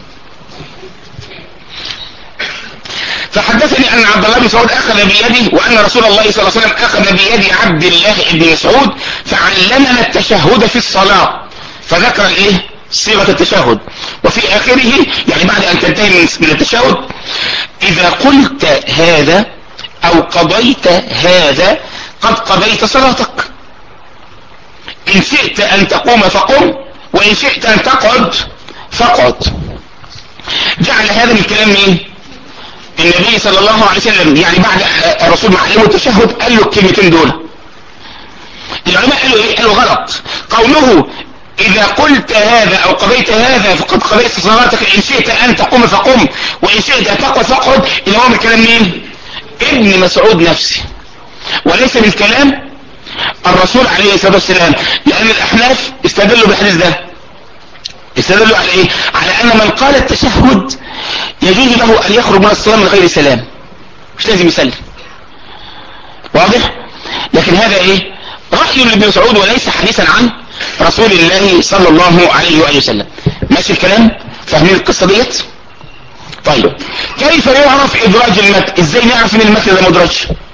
فحدثني ان عبد الله بن مسعود اخذ بيدي وان رسول الله صلى الله عليه وسلم اخذ بيد عبد الله بن مسعود فعلمنا التشهد في الصلاة فذكر الايه صيغة التشهد وفي اخره يعني بعد ان تنتهي من التشهد اذا قلت هذا او قضيت هذا قد قضيت صلاتك ان شئت ان تقوم فقم وان شئت ان تقعد فاقعد جعل هذا من كلام مين النبي صلى الله عليه وسلم يعني بعد الرسول ما علمه التشهد قال له الكلمتين دول العلماء قالوا ايه قالوا غلط قوله اذا قلت هذا او قضيت هذا فقد قضيت صلاتك ان شئت ان تقوم فقم وان شئت ان تقعد فاقعد اللي هو من كلام مين ابن مسعود نفسه وليس من كلام الرسول عليه الصلاة والسلام لان الاحناف استدلوا بالحديث ده استدلوا على ايه على ان من قال التشهد يجوز له ان يخرج من الصلاة من غير سلام مش لازم يسلم واضح لكن هذا ايه رأي لابن مسعود وليس حديثا عن رسول الله صلى الله عليه وآله وسلم ماشي الكلام فاهمين القصة ديت طيب كيف يعرف ادراج المتن ازاي نعرف ان المتن ده مدرج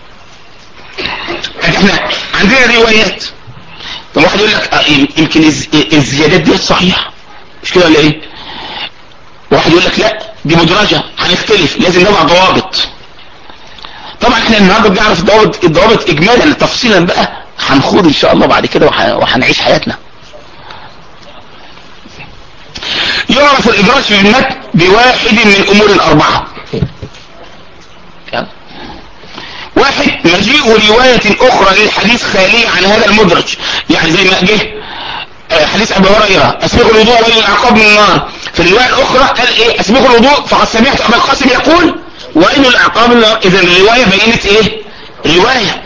احنا عندنا روايات طب واحد يقول لك اه يمكن الزيادات دي صحيحة مش كده ولا ايه واحد يقول لك لا دي مدرجة هنختلف لازم نضع ضوابط طبعا احنا النهارده بنعرف الضوابط الضوابط اجمالا تفصيلا بقى هنخوض ان شاء الله بعد كده وهنعيش حياتنا يعرف الادراج في المتن بواحد من الامور الاربعة واحد مجيء رواية اخرى للحديث خالية عن هذا المدرج يعني زي ما جه حديث ابي هريرة اسبغ الوضوء ولي العقاب من النار في الرواية الاخرى قال ايه اسبغ الوضوء فقد سمعت ابا القاسم يقول وإن العقاب من النار اذا الرواية بينت ايه رواية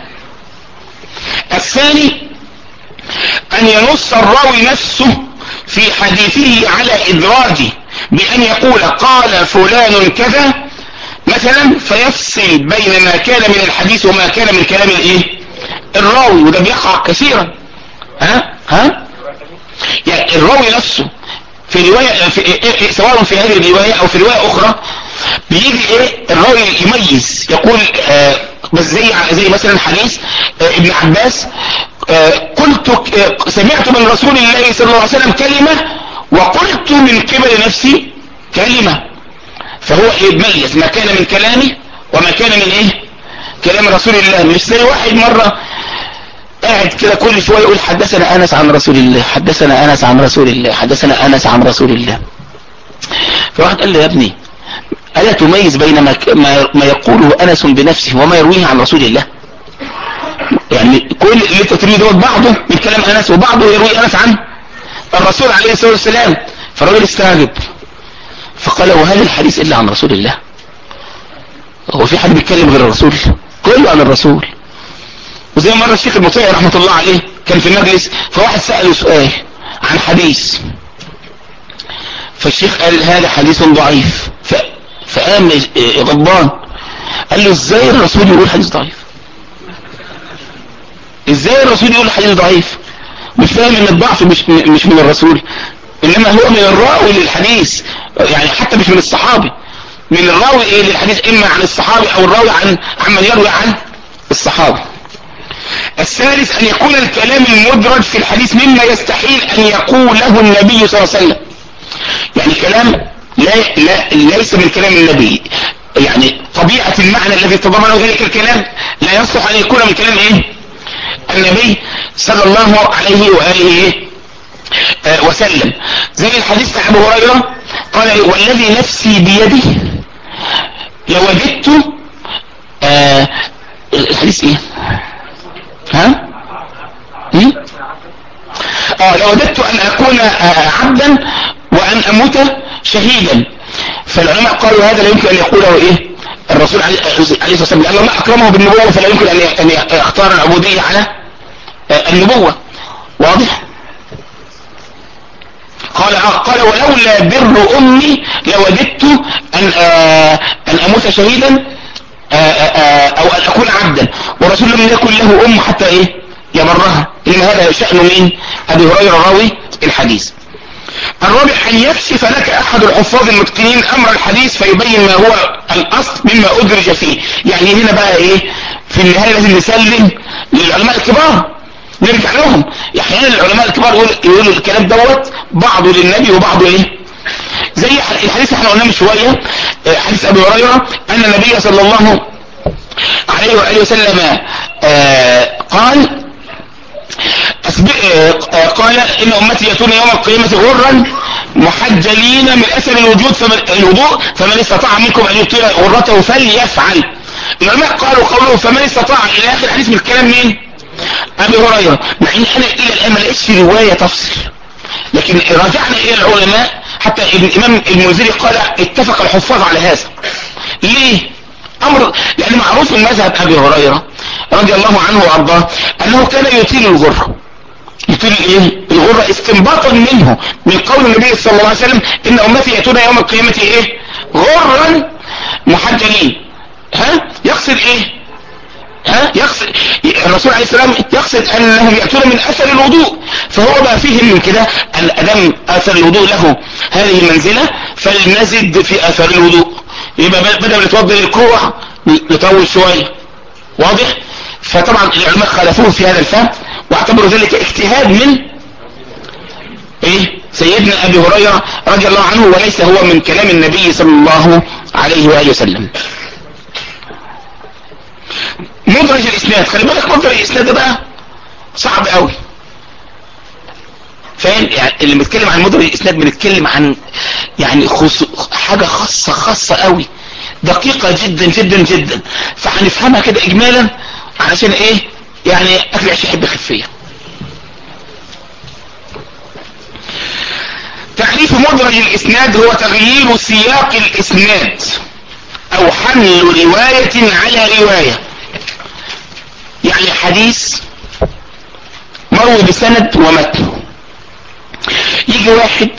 الثاني ان ينص الراوي نفسه في حديثه على ادراجه بان يقول قال فلان كذا مثلا فيفصل بين ما كان من الحديث وما كان من كلام الايه الراوي وده بيقع كثيرا ها ها يعني الراوي نفسه في رواية في إيه سواء في هذه الرواية او في رواية اخرى بيجي ايه الراوي يميز يقول آه بس زي زي مثلا حديث آه ابن عباس آه قلت آه سمعت من رسول الله صلى الله عليه وسلم كلمة وقلت من قبل نفسي كلمة فهو يميز ما كان من كلامه وما كان من ايه كلام رسول الله مش زي واحد مرة قاعد كده كل شوية يقول حدثنا انس عن رسول الله حدثنا انس عن رسول الله حدثنا انس عن رسول الله فواحد قال له يا ابني ألا تميز بين ما, ما يقوله أنس بنفسه وما يرويه عن رسول الله يعني كل اللي انت تريد دوت بعضه من كلام أنس وبعضه يروي أنس عن الرسول عليه الصلاة والسلام فالراجل استعجب فقال وهل الحديث إلا عن رسول الله هو في حد بيتكلم غير الرسول كله عن الرسول وزي مرة الشيخ المطيع رحمة الله عليه كان في المجلس فواحد سأله سؤال عن حديث فالشيخ قال هذا حديث ضعيف ف... فقام غضبان قال له ازاي الرسول يقول حديث ضعيف ازاي الرسول يقول حديث ضعيف مش فاهم ان الضعف مش مش من الرسول انما هو من الراوي للحديث يعني حتى مش من الصحابي من الراوي ايه للحديث اما عن الصحابي او الراوي عن عمن يروي عن الصحابي الثالث ان يكون الكلام المدرج في الحديث مما يستحيل ان يقوله النبي صلى الله عليه وسلم يعني كلام لا, لا ليس من كلام النبي يعني طبيعة المعنى الذي تضمنه ذلك الكلام لا يصلح ان يكون من كلام ايه النبي صلى الله عليه وآله آه وسلم زي الحديث عن ابو هريرة قال والذي نفسي بيده لوجدت آه الحديث ايه ها م? اه لوددت ان اكون آه عبدا وان اموت شهيدا فالعلماء قالوا هذا لا يمكن ان يقوله ايه الرسول عليه الصلاه والسلام لان الله اكرمه بالنبوه فلا يمكن ان يختار العبوديه على النبوه واضح قال قال ولولا بر امي لوددت ان ان اموت شهيدا او ان اكون عبدا والرسول لم يكن له ام حتى ايه يبرها ان هذا شأن مين ابي هريرة راوي الحديث الرابع ان يكشف لك احد الحفاظ المتقنين امر الحديث فيبين ما هو الاصل مما ادرج فيه يعني هنا بقى ايه في النهاية لازم نسلم للعلماء الكبار نرجع لهم احيانا العلماء الكبار يقول يقولوا الكلام دوت بعضه للنبي وبعضه ايه زي الحديث احنا قلناه من شوية حديث ابي هريرة ان النبي صلى الله عليه وآله وسلم آه قال قال ان امتي ياتون يوم القيامة غرا محجلين من اثر الوجود فمن الوضوء فمن استطاع منكم ان يطيل غرته فليفعل العلماء قالوا قوله فمن استطاع الى اخر الحديث من الكلام مين ابي هريرة مع ان انا الى الان ما لقيتش رواية تفصل لكن رجعنا الى العلماء حتى الامام المنذري قال اتفق الحفاظ على هذا ليه امر لان معروف من مذهب ابي هريرة رضي الله عنه وارضاه انه كان يطيل الغرة يطيل ايه الغرة استنباطا منه من قول النبي صلى الله عليه وسلم ان امتي ياتون يوم القيامة ايه غرا محجلين ها يقصد ايه ها يقصد الرسول عليه السلام يقصد انهم يأتون من اثر الوضوء فهو بقى فيهم من كده ان ادم اثر الوضوء له هذه المنزلة فلنزد في اثر الوضوء يبقى بدل نتوضى للكوع نطول شوية واضح فطبعا العلماء خالفوه في هذا الفهم واعتبروا ذلك اجتهاد من ايه سيدنا ابي هريرة رضي الله عنه وليس هو من كلام النبي صلى الله عليه وآله وسلم مدرج الاسناد خلي بالك مدرج الاسناد ده بقى صعب قوي فاهم يعني اللي بنتكلم عن مدرج الاسناد بنتكلم عن يعني خص... حاجة خاصة خاصة قوي دقيقة جدا جدا جدا فهنفهمها كده اجمالا علشان ايه يعني اكل عيش يحب خفية تعريف مدرج الاسناد هو تغيير سياق الاسناد او حمل رواية على رواية يعني حديث مروي بسند ومتن يجي واحد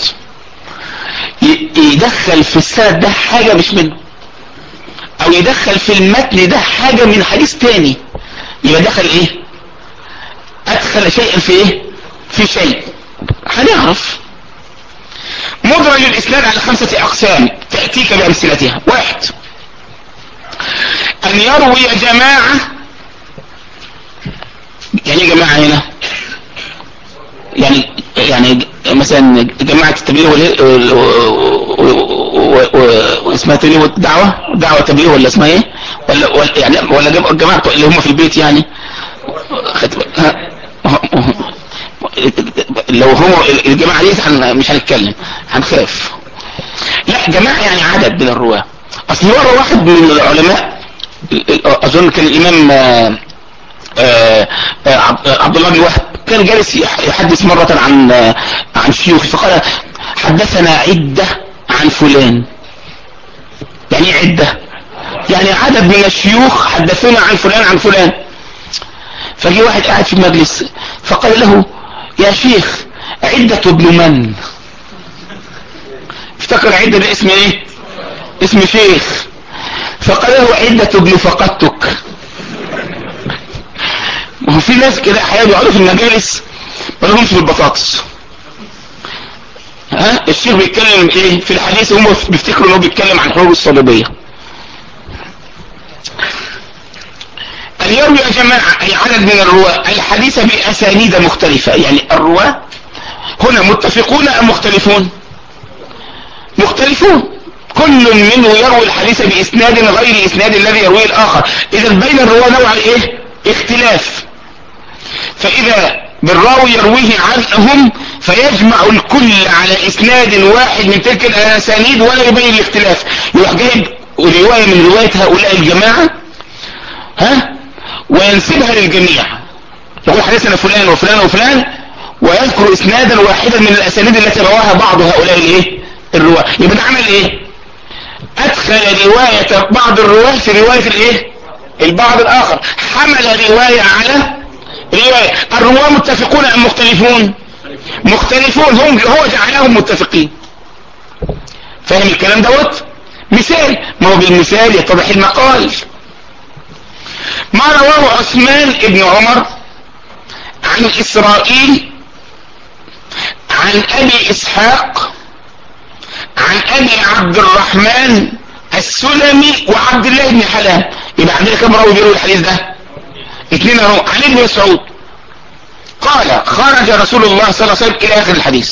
يدخل في السند ده حاجة مش منه او يدخل في المتن ده حاجة من حديث تاني يبقى دخل ايه ادخل شيئا في ايه في شيء هنعرف مدرج الاسناد على خمسة اقسام تأتيك بامثلتها واحد ان يروي جماعة يعني ايه جماعة هنا يعني يعني مثلا جماعة التبليغ واسمها تبليغ الدعوة دعوة تبليغ ولا اسمها ايه ولا, ولا يعني ولا جماعة اللي هم في البيت يعني لو هم الجماعة دي مش هنتكلم هنخاف لا جماعة يعني عدد من الرواة اصل مرة واحد من العلماء اظن كان الامام آآ آآ عبد الله بن وهب كان جالس يحدث مرة عن عن شيوخ فقال حدثنا عدة عن فلان يعني عدة يعني عدد من الشيوخ حدثونا عن فلان عن فلان فجي واحد قاعد في المجلس فقال له يا شيخ عدة ابن من افتكر عدة ده اسم ايه اسم شيخ فقال له عدة ابن فقدتك وهو في ناس كده احيانا بيقعدوا في المجالس ما لهمش في البطاطس ها الشيخ بيتكلم ايه في الحديث هم بيفتكروا ان هو بيتكلم عن حروب الصليبيه أن يروي يا جماعة أي عدد من الرواة الحديث بأسانيد مختلفة يعني الرواة هنا متفقون أم مختلفون مختلفون كل منه يروي الحديث بإسناد غير إسناد الذي يرويه الآخر إذا بين الرواة نوع إيه اختلاف فإذا بالراوي يرويه عنهم فيجمع الكل على إسناد واحد من تلك الأسانيد ولا يبين الاختلاف يروح جايب رواية من رواية هؤلاء الجماعة ها وينسبها للجميع يقول حدثنا فلان وفلان وفلان ويذكر اسنادا واحدا من الاسانيد التي رواها بعض هؤلاء الايه الرواه يبقى ده عمل ايه ادخل رواية بعض الرواه في رواية الايه البعض الاخر حمل رواية على رواية الرواه متفقون ام مختلفون مختلفون هم هو جعلهم متفقين فاهم الكلام دوت مثال ما هو بالمثال يتضح المقال ما رواه عثمان ابن عمر عن اسرائيل عن ابي اسحاق عن ابي عبد الرحمن السلمي وعبد الله بن حلال يبقى عندنا كم راوي بيروي الحديث ده اثنين اهو عن ابن مسعود قال خرج رسول الله صلى الله عليه وسلم الى اخر الحديث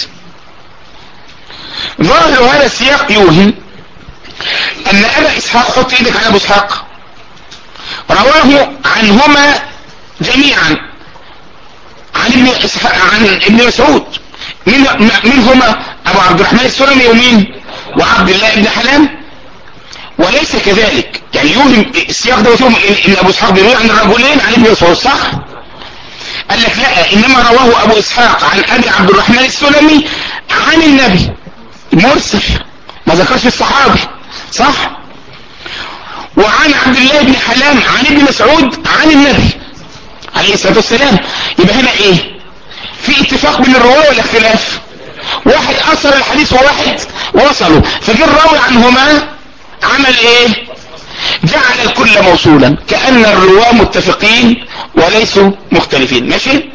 ظاهر هذا السياق يوهم ان ابا اسحاق حط ايدك على ابو اسحاق رواه عنهما جميعا عن ابن إسحاق عن ابن مسعود من منهما ابو عبد الرحمن السلمي ومين وعبد الله بن حلام وليس كذلك يعني يوهم السياق ده يوهم ان ابو اسحاق بيروي عن الرجلين عن ابن مسعود صح قال لك لا انما رواه ابو اسحاق عن ابي عبد الرحمن السلمي عن النبي مرسل ما ذكرش الصحابي صح وعن عبد الله بن حلام عن ابن مسعود عن النبي عليه الصلاة والسلام يبقى هنا ايه في اتفاق بين الرواية ولا اختلاف واحد اثر الحديث وواحد وصلوا فجي الراوي عنهما عمل ايه جعل الكل موصولا كأن الرواة متفقين وليسوا مختلفين ماشي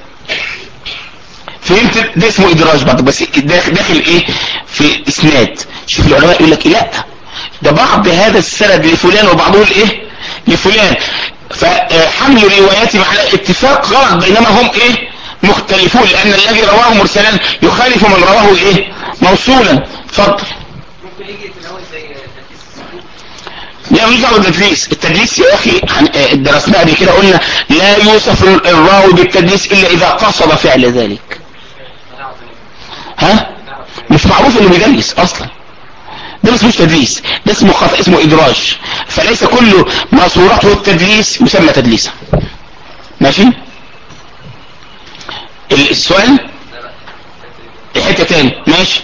فهمت ده اسمه ادراج برضه بس داخل ايه في اسناد شوف العلماء يقول لك لا ده بعض هذا السند لفلان وبعضه لايه لفلان فحمل رواياتهم على اتفاق غلط بينما هم ايه مختلفون لان الذي رواه مرسلا يخالف من رواه ايه موصولا اتفضل ممكن يجي في الاول زي تدليس لا مش دعوه بالتدليس التدليس يا اخي عن- درسناه قبل كده قلنا لا يوصف الراوي بالتدليس الا اذا قصد فعل ذلك ها مش معروف انه بيدلس اصلا ده اسمه تدليس ده اسمه خطأ اسمه ادراج فليس كل ما صورته التدليس يسمى تدليسا ماشي السؤال حتة تاني ماشي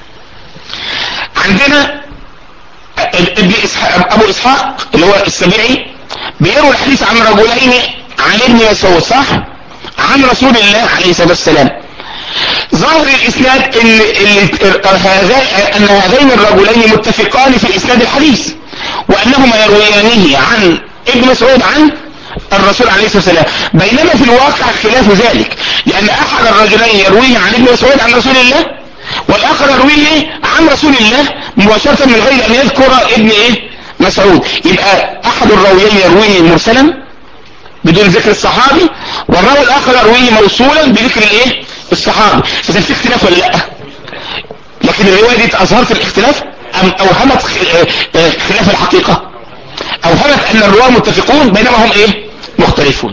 عندنا ابن إسحاق ابو اسحاق اللي هو السبيعي بيروي الحديث عن رجلين عن ابن مسعود صح عن رسول الله عليه الصلاه والسلام ظاهر الاسناد ان ال- هذا ان هذين الرجلين متفقان في اسناد الحديث وانهما يرويانه عن ابن مسعود عن الرسول عليه الصلاه والسلام بينما في الواقع خلاف ذلك لان احد الرجلين يرويه عن ابن مسعود عن رسول الله والاخر يرويه عن رسول الله مباشره من غير ان يذكر ابن ايه مسعود يبقى احد الراويين يرويه مرسلا بدون ذكر الصحابي والراوي الاخر يرويه موصولا بذكر الايه الصحابي اذا في اختلاف ولا لا لكن الروايه دي اظهرت الاختلاف ام اوهمت خ- آه، آه، خلاف الحقيقه اوهمت ان الرواه متفقون بينما هم ايه مختلفون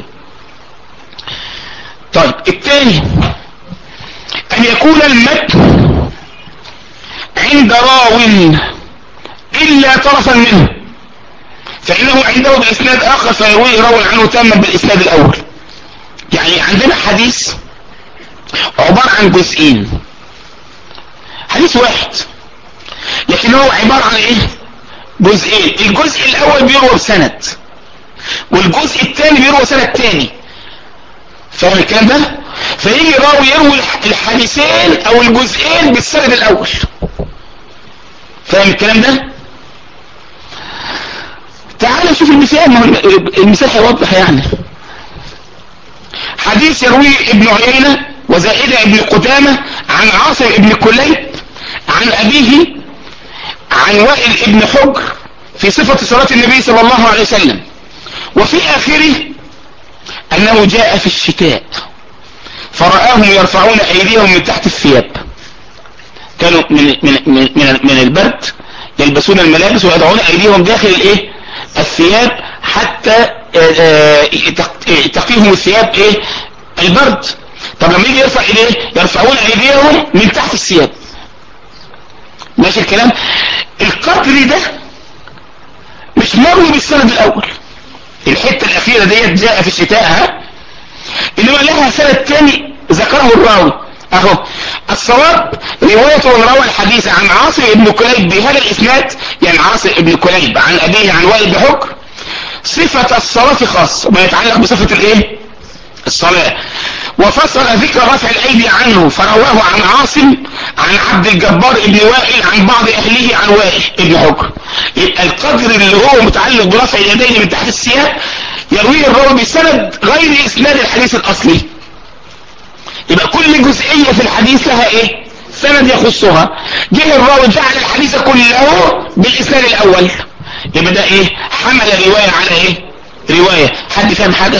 طيب الثاني ان يكون المتن عند راو الا طرفا منه فانه عنده باسناد اخر فيرويه راوي عنه تاما بالاسناد الاول يعني عندنا حديث عبارة عن جزئين حديث واحد لكن هو عبارة عن ايه جزئين الجزء الاول بيروى بسند والجزء الثاني بيروى سند تاني فاهم الكلام ده فيجي راوي يروي الحديثين او الجزئين بالسند الاول فاهم الكلام ده تعال شوف المثال ما هو المثال هيوضح يعني حديث يرويه ابن عيينة وزائدة ابن قدامة عن عاصم ابن كليب عن ابيه عن وائل ابن حجر في صفة صلاة النبي صلى الله عليه وسلم وفي اخره انه جاء في الشتاء فرآهم يرفعون ايديهم من تحت الثياب كانوا من, من, من, من, من البرد يلبسون الملابس ويضعون ايديهم داخل الايه الثياب حتى تقيهم الثياب ايه البرد طب لما يجي يرفع ايديه يرفعون ايديهم من تحت الثياب ماشي الكلام القدر ده مش مروي بالسند الاول الحتة الاخيرة ديت جاء في الشتاء ها انما لها سند تاني ذكره الراوي اهو الصواب رواية من روى الحديث عن عاصم ابن كليب بهذا الاسناد يعني عاصم ابن كليب عن ابيه عن وائل بحكر صفة الصلاة خاصة ما يتعلق بصفة الايه الصلاة وفصل ذكر رفع الايدي عنه فرواه عن عاصم عن عبد الجبار ابن وائل عن بعض اهله عن وائل ابن حكر يبقى القدر اللي هو متعلق برفع اليدين من تحت الثياب يرويه الراوي بسند غير اسناد الحديث الاصلي يبقى كل جزئية في الحديث لها ايه سند يخصها جه الراوي جعل الحديث كله بالاسناد الاول يبقى ده ايه حمل رواية على ايه رواية حد فاهم حاجة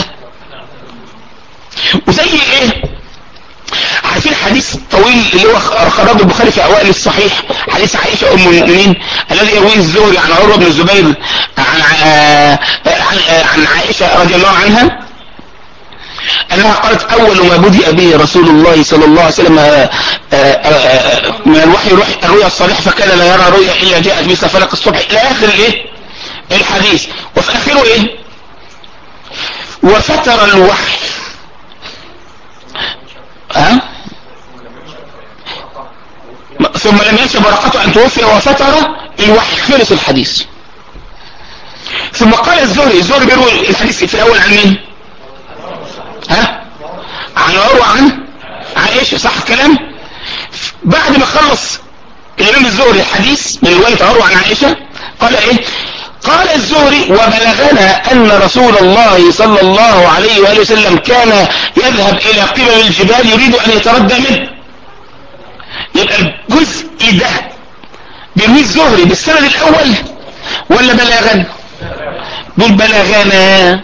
وزي ايه عارفين الحديث الطويل اللي هو خرجه البخاري في اوائل الصحيح حديث عائشة ام المؤمنين الذي يرويه الزهري عن عروة بن الزبير عن عن, عن عائشة رضي الله عنها انها قالت اول ما بدأ به رسول الله صلى الله عليه وسلم من الوحي الرؤيا الصالح فكان لا يرى رؤيا الا جاءت مثل فلق الصبح الى اخر الايه الحديث وفي اخره ايه وفتر الوحي ها ثم لم ينسى بركته ان توفي وفتر الوحي خلص الحديث ثم قال الزهري الزهري بيروي الحديث في الاول عن مين ها عن عروة عن عائشة صح الكلام بعد ما خلص الامام الزهري الحديث من رواية عروة عن عائشة قال ايه قال الزهري وبلغنا ان رسول الله صلى الله عليه وآله وسلم كان يذهب الى قبل الجبال يريد ان يتردى منه يبقى الجزء ده بيروي الزهري بالسند الاول ولا بلغنا دول بلغنا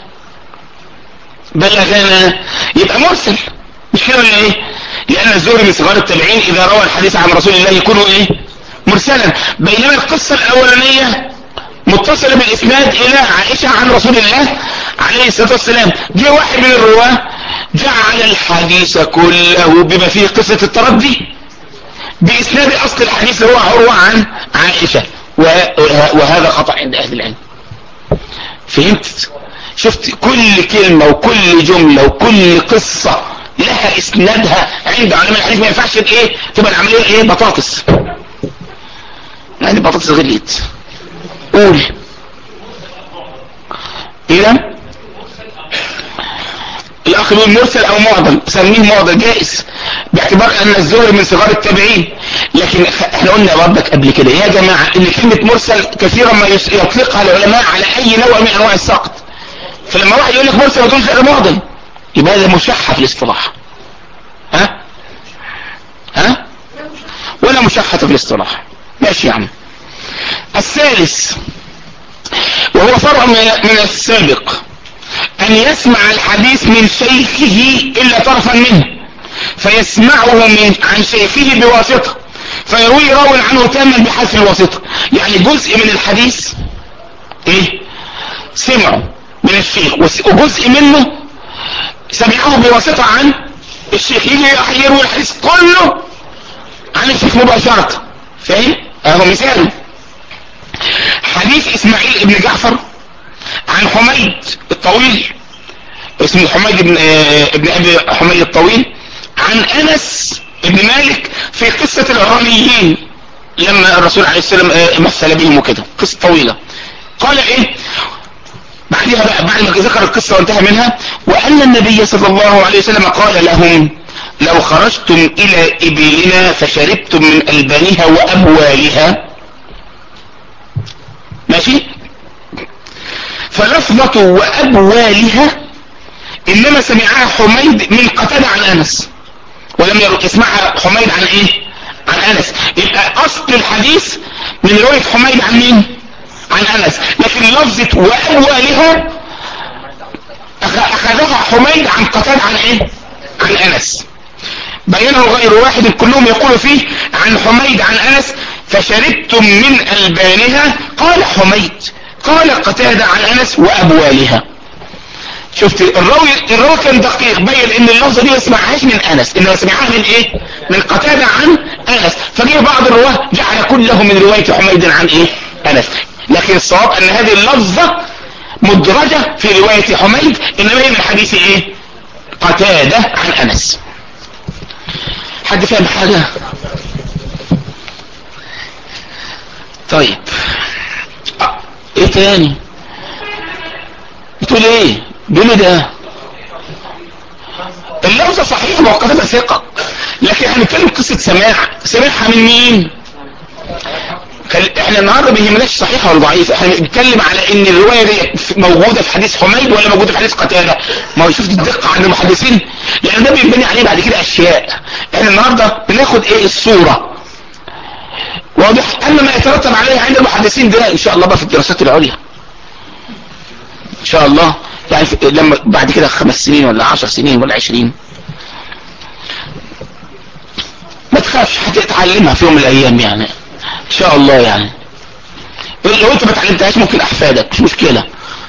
بلغنا يبقى مرسل مش كده ولا ايه لان الزهري من صغار التابعين اذا روى الحديث عن رسول الله يكون ايه مرسلا بينما القصة الاولانية متصلة بالاسناد الى عائشة عن رسول الله عليه الصلاة والسلام جه واحد من الرواه جعل الحديث كله بما فيه قصة التردي باسناد اصل الحديث هو عروة عن عائشة وهذا خطأ عند اهل العلم فهمت شفت كل كلمة وكل جملة وكل قصة لها اسنادها عند علماء الحديث ما ينفعش ايه تبقى العملية ايه بطاطس يعني بطاطس غليت قول اذا الاخ يقول مرسل او معضل سميه معضل جائز باعتبار ان الزهري من صغار التابعين لكن احنا قلنا برضك قبل كده يا جماعة ان كلمة مرسل كثيرا ما يطلقها العلماء على اي نوع من انواع السقط فلما واحد يقول لك مرسل ما تقولش ده معضل يبقى هذا مشحة في الاصطلاح ها ها ولا مشحة في الاصطلاح ماشي يا عم الثالث وهو فرع من السابق ان يسمع الحديث من شيخه الا طرفا منه فيسمعه من عن شيخه بواسطة فيروي راو عنه تاما بحذف الواسطة يعني جزء من الحديث ايه سمعه من الشيخ وجزء منه سمعه بواسطة عن الشيخ يجي يروي الحديث كله عن الشيخ مباشرة فاهم اهو مثال حديث اسماعيل ابن جعفر عن حميد الطويل اسمه حميد ابن ابن ابي حميد الطويل عن انس ابن مالك في قصة العرانيين لما الرسول عليه السلام مثل بهم وكده قصة طويلة قال ايه بعدها بقى بعد ما ذكر القصة وانتهى منها وان النبي صلى الله عليه وسلم قال لهم لو خرجتم الى ابلنا فشربتم من البانها وابوالها ماشي فلفظة وابوالها انما سمعها حميد من قتادة عن انس ولم يسمعها حميد عن ايه عن انس يبقى اصل الحديث من رواية حميد عن مين عن انس لكن لفظة واولها اخذها حميد عن قتادة عن ايه عن انس بينه غير واحد كلهم يقول فيه عن حميد عن انس فشربتم من البانها قال حميد قال قتادة عن انس وابوالها شفت الراوي الراوي كان دقيق بين ان اللفظه دي ما سمعهاش من انس انما سمعها من ايه من قتاده عن انس فجه بعض الرواه جعل كله من روايه حميد عن ايه انس لكن الصواب ان هذه اللفظه مدرجه في روايه حميد انما هي من حديث ايه قتاده عن انس حد فاهم حاجه طيب آه. ايه تاني بتقول ايه بيقول ده اللفظة صحيحة موقفة ثقة لكن هنتكلم قصة سماع سماعها من مين احنا النهارده ما يهمناش صحيحه ولا ضعيفه احنا بنتكلم على ان الروايه دي موجوده في حديث حميد ولا موجوده في حديث قتاده ما هو شوف الدقه عند المحدثين لان ده بينبني عليه بعد كده اشياء احنا النهارده بناخد ايه الصوره واضح اما ما يترتب عليه عند المحدثين ده ان شاء الله بقى في الدراسات العليا ان شاء الله يعني لما بعد كده خمس سنين ولا عشر سنين ولا عشرين ما تخافش هتتعلمها في يوم من الايام يعني ان شاء الله يعني لو انت ما اتعلمتهاش ممكن احفادك مش مشكلة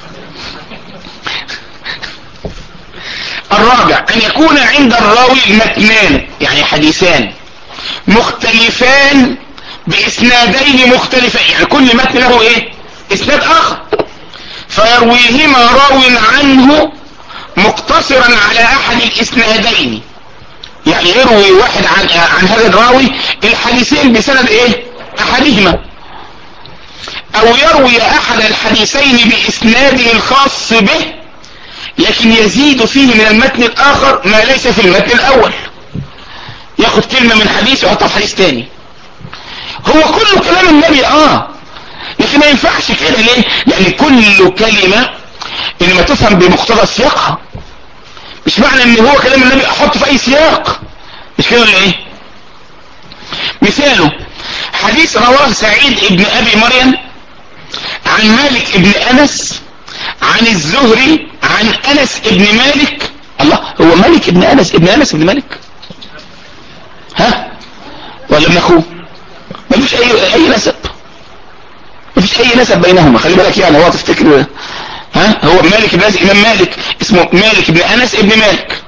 الرابع ان يكون عند الراوي متنان يعني حديثان مختلفان باسنادين مختلفين يعني كل متن له ايه اسناد اخر فيرويهما راو عنه مقتصرا على احد الاسنادين يعني يروي واحد عن, عن هذا الراوي الحديثين بسند ايه احدهما او يروي احد الحديثين باسناده الخاص به لكن يزيد فيه من المتن الاخر ما ليس في المتن الاول ياخد كلمة من حديث ويحطها في حديث تاني هو كله كلام النبي اه لكن ما ينفعش كده ليه لان كل كلمة انما تفهم بمقتضى سياقها مش معنى ان هو كلام النبي احطه في اي سياق مش كده ولا ايه مثاله حديث رواه سعيد ابن ابي مريم عن مالك ابن انس عن الزهري عن انس ابن مالك الله هو مالك ابن انس ابن انس ابن مالك ها ولا ابن اخوه مفيش اي اي نسب مفيش اي نسب بينهما خلي بالك يعني هو تفتكر ها هو مالك ابن انس امام مالك اسمه مالك ابن انس ابن مالك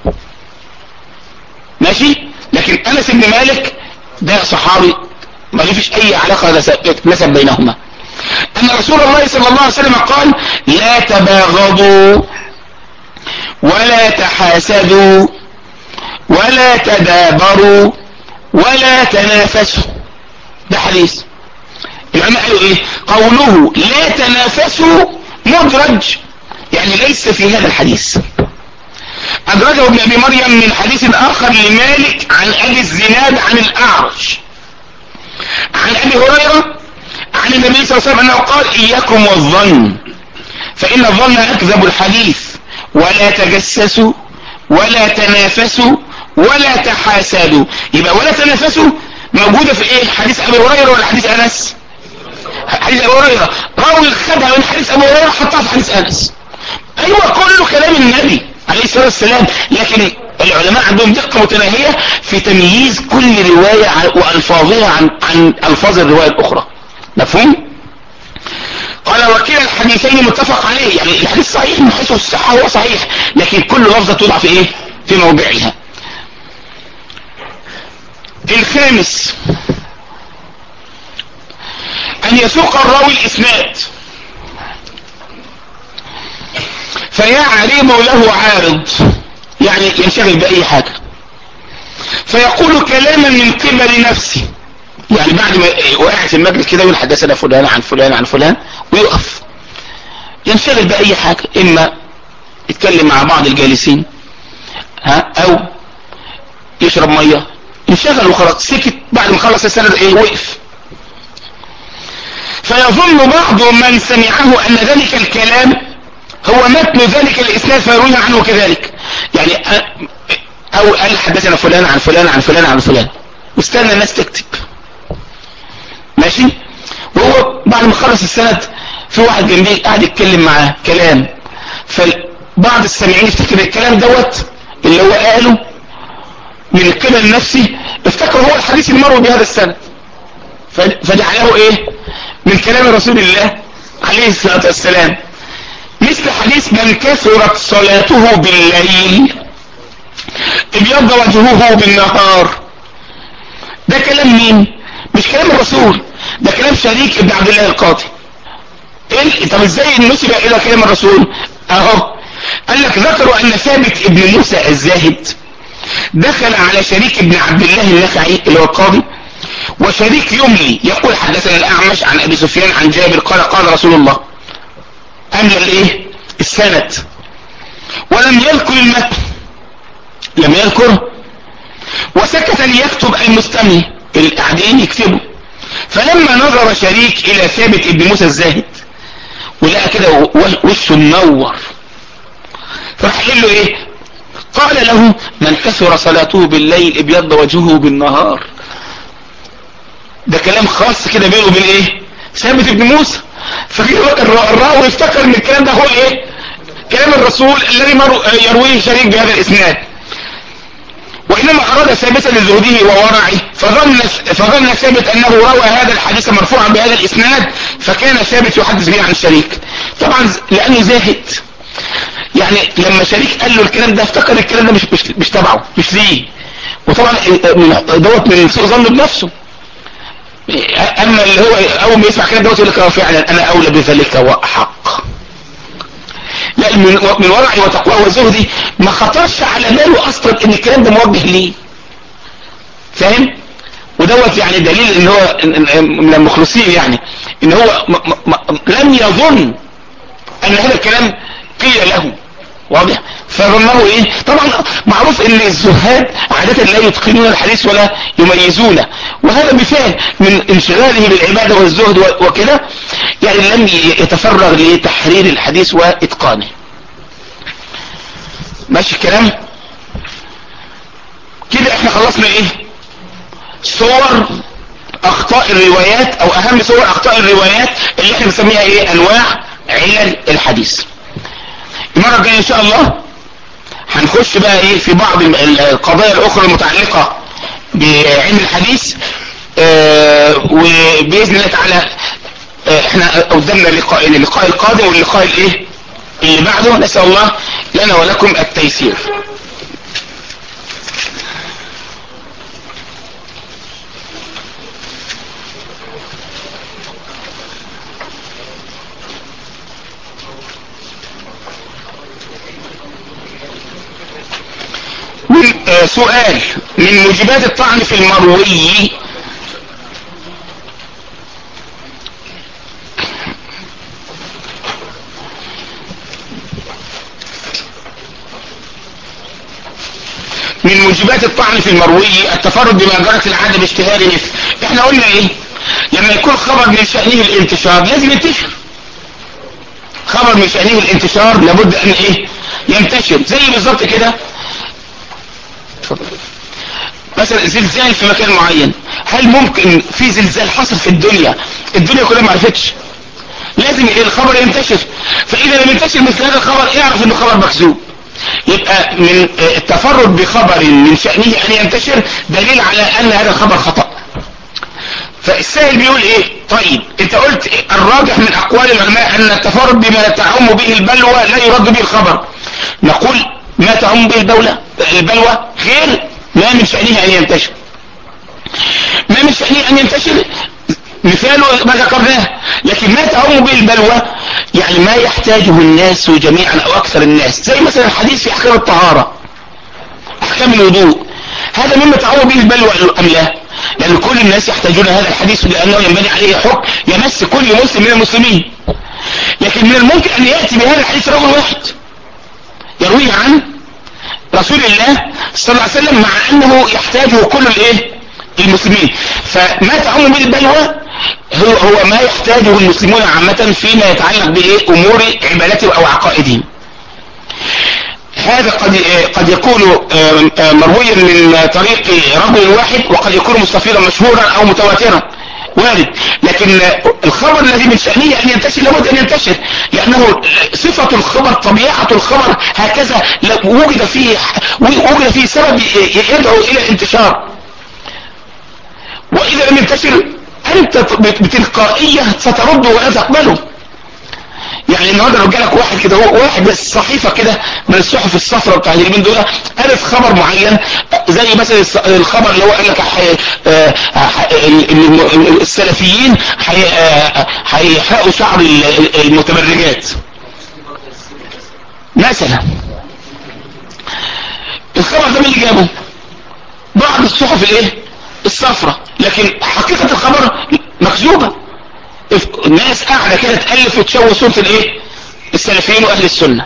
ماشي لكن انس ابن مالك ده صحابي ما فيش اي علاقة نسب بينهما ان رسول الله صلى الله عليه وسلم قال لا تباغضوا ولا تحاسدوا ولا تدابروا ولا تنافسوا ده حديث العلماء قالوا ايه قوله لا تنافسوا مدرج يعني ليس في هذا الحديث أدرجه ابن أبي مريم من حديث آخر لمالك عن أبي الزناد عن الأعرج عن أبي هريرة عن النبي صلى الله عليه وسلم أنه قال إياكم والظن فإن الظن أكذب الحديث ولا تجسسوا ولا تنافسوا ولا تحاسدوا يبقى ولا تنافسوا موجودة في ايه حديث ابي هريرة ولا حديث انس حديث ابي هريرة راوي خدها من حديث ابي هريرة حطها في حديث انس ايوه كله كلام النبي عليه الصلاة والسلام لكن العلماء عندهم دقة متناهية في تمييز كل رواية والفاظها عن, عن الفاظ الرواية الاخرى مفهوم قال وكلا الحديثين متفق عليه يعني الحديث صحيح من حيث الصحة هو صحيح لكن كل لفظة توضع في ايه في موضعها الخامس ان يسوق الراوي الاسناد فيعرض له عارض يعني ينشغل باي حاجة فيقول كلاما من قبل نفسه يعني بعد ما وقع في المجلس كده يقول حدثنا فلان عن فلان عن فلان ويقف ينشغل بأي حاجة إما يتكلم مع بعض الجالسين ها أو يشرب مية انشغل وخلاص سكت بعد ما خلص السند ايه وقف فيظن بعض من سمعه ان ذلك الكلام هو متن ذلك الاسناد فيرويه عنه كذلك يعني او قال حدثنا فلان عن فلان عن فلان عن فلان واستنى الناس تكتب ماشي وهو بعد ما خلص السند في واحد جنبيه قاعد يتكلم معاه كلام فبعض السامعين يفتكر الكلام دوت اللي هو قاله من قبل نفسه افتكر هو الحديث المروي بهذا السند فجعله ايه من كلام رسول الله عليه الصلاة والسلام مثل حديث من كثرت صلاته بالليل ابيض وجهه بالنهار ده كلام مين مش كلام الرسول ده كلام شريك ابن عبد الله القاضي إيه؟ طب ازاي نسب الى كلام الرسول اهو قال لك ذكروا ان ثابت ابن موسى الزاهد دخل على شريك ابن عبد الله النخعي اللي هو القاضي وشريك يملي يقول حدثنا الاعمش عن ابي سفيان عن جابر قال قال رسول الله املى الايه السند ولم يذكر المتن لم يذكر وسكت ليكتب المستمي القاعدين يكتبوا فلما نظر شريك الى ثابت ابن موسى الزاهد ولقى كده وشه منور فراح قال له ايه قال له من كثر صلاته بالليل ابيض وجهه بالنهار ده كلام خاص كده بينه وبين ايه ثابت ابن موسى فالراوي افتكر ان الكلام ده هو ايه كلام الرسول الذي يرويه شريك بهذا الاسناد وإنما أراد ثابتا لزهده وورعه فظن, فظن ثابت أنه روى هذا الحديث مرفوعا بهذا الإسناد فكان ثابت يحدث به عن الشريك طبعا لأنه زاهد يعني لما شريك قال له الكلام ده افتكر الكلام ده مش مش, مش تبعه مش ليه وطبعا دوت من سوء ظن بنفسه اما اللي هو اول ما يسمع كلام دوت يقول لك فعلا انا اولى بذلك واحق لا من من ورعي وتقوى وزهدي ما خطرش على باله اصلا ان الكلام ده موجه ليه فاهم ودوت يعني دليل ان هو من المخلصين يعني ان هو م م لم يظن ان هذا الكلام قيل له واضح فظنه ايه طبعا معروف ان الزهاد عادة لا يتقنون الحديث ولا يميزونه وهذا مثال من انشغاله بالعبادة والزهد وكده يعني لم يتفرغ لتحرير الحديث واتقانه ماشي الكلام كده احنا خلصنا ايه صور اخطاء الروايات او اهم صور اخطاء الروايات اللي احنا بنسميها ايه انواع علل الحديث المرة الجاية ان شاء الله هنخش بقى ايه في بعض القضايا الاخرى المتعلقة بعلم الحديث اه وباذن الله تعالى اه احنا قدامنا لقاءين اللقاء القادم واللقاء الايه اللي بعده نسأل الله لنا ولكم التيسير من آه سؤال من موجبات الطعن في المروي من موجبات الطعن في المروي التفرد بما جرت العادة باشتهار مثل احنا قلنا ايه لما يكون خبر من شأنه الانتشار لازم ينتشر خبر من شأنه الانتشار لابد ان ايه ينتشر زي بالظبط كده مثلا زلزال في مكان معين هل ممكن في زلزال حصل في الدنيا الدنيا كلها ما عرفتش لازم الخبر ينتشر فاذا لم ينتشر مثل هذا الخبر اعرف انه خبر مكذوب يبقى من التفرد بخبر من شأنه ان ينتشر دليل على ان هذا الخبر خطأ فالسائل بيقول ايه طيب انت قلت الراجح من اقوال العلماء ان التفرد بما تعم به البلوى لا يرد به الخبر نقول ما تعم به الدولة البلوى غير ما من شأنه ان ينتشر ما من شأنه ان ينتشر مثاله ما ذكرناه لكن ما تعم به البلوى يعني ما يحتاجه الناس جميعا او اكثر الناس زي مثلا الحديث في احكام الطهارة احكام الوضوء هذا مما تعم به البلوى ام لا لان كل الناس يحتاجون هذا الحديث لانه ينبني عليه حكم يمس كل مسلم من المسلمين لكن لكن من الممكن ان يأتي بهذا الحديث رجل واحد يرويه عن رسول الله صلى الله عليه وسلم مع انه يحتاجه كل الايه المسلمين فما تعم به البلوى هو, هو ما يحتاجه المسلمون عامة فيما يتعلق بايه امور عبادتهم او عقائدهم هذا قد قد يكون مرويا من طريق رجل واحد وقد يكون مستفيضا مشهورا او متواترا وارد لكن الخبر الذي من شأنه ان ينتشر لابد ان ينتشر لانه صفة الخبر طبيعة الخبر هكذا وجد فيه وجد فيه سبب يدعو الى الانتشار واذا لم ينتشر انت بتلقائية سترد ولا تقبله يعني النهارده لو جالك واحد كده هو واحد بس صحيفه كده من الصحف الصفراء بتاع اليومين دول قالت خبر معين زي مثلا الخبر اللي هو قال لك السلفيين هيحرقوا شعر المتبرجات مثلا الخبر ده مين اللي جابه بعض الصحف الايه الصفراء لكن حقيقه الخبر مكذوبه الناس قاعدة كده تألف وتشوه صورة الايه السلفيين واهل السنة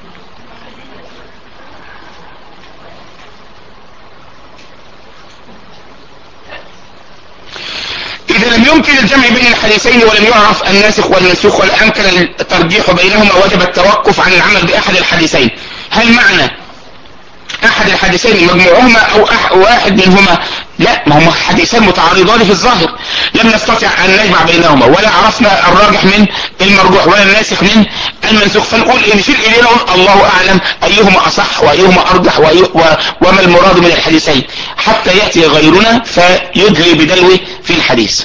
اذا لم يمكن الجمع بين الحديثين ولم يعرف الناسخ والمنسوخ ولا امكن الترجيح بينهما وجب التوقف عن العمل باحد الحديثين هل معنى احد الحديثين مجموعهما او أح واحد منهما لا ما هما حديثان متعارضان في الظاهر لم نستطع ان نجمع بينهما ولا عرفنا الراجح من المرجوح ولا الناسخ من المنسوخ فنقول ان نشير الينا الله اعلم ايهما اصح وايهما ارجح وأي وما المراد من الحديثين حتى ياتي غيرنا فيدلي بدلوه في الحديث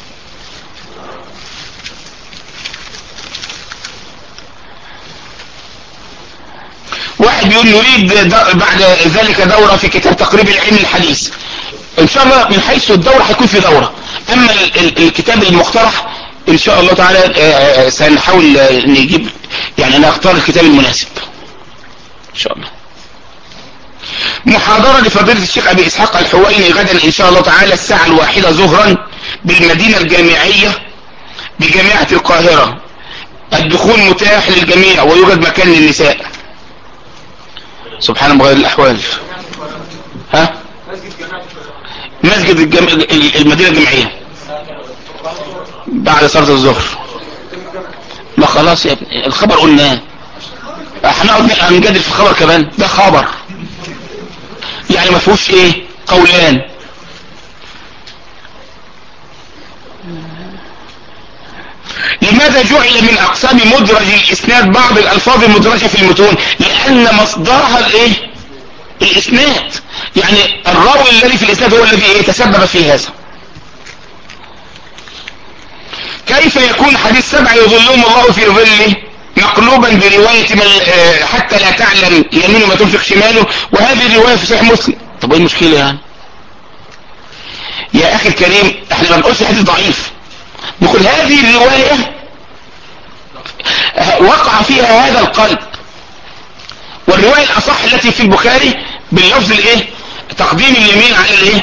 واحد بيقول نريد بعد ذلك دورة في كتاب تقريب العلم الحديث ان شاء الله من حيث الدورة هيكون في دورة اما الكتاب المقترح ان شاء الله تعالى سنحاول نجيب يعني انا اختار الكتاب المناسب ان شاء الله محاضرة لفضيلة الشيخ ابي اسحاق الحويني غدا ان شاء الله تعالى الساعة الواحدة ظهرا بالمدينة الجامعية بجامعة القاهرة الدخول متاح للجميع ويوجد مكان للنساء سبحان مغير الاحوال ها مسجد الجم... المدينة الجمعية بعد صلاة الظهر ما خلاص يا ابني الخبر قلناه هنقعد هنجادل في الخبر كمان ده خبر يعني ما فيهوش ايه قولان لماذا جعل من اقسام مدرج الاسناد بعض الالفاظ المدرجة في المتون لان مصدرها الايه الاسناد يعني الراوي الذي في الاسناد هو الذي ايه تسبب في هذا كيف يكون حديث سبع يظلهم الله في ظله مقلوبا برواية من حتى لا تعلم يمينه ما تنفق شماله وهذه الرواية في صحيح مسلم طب ايه المشكلة يعني يا اخي الكريم احنا ما بنقولش حديث ضعيف نقول هذه الرواية وقع فيها هذا القلب والرواية الاصح التي في البخاري باللفظ الايه تقديم اليمين على الايه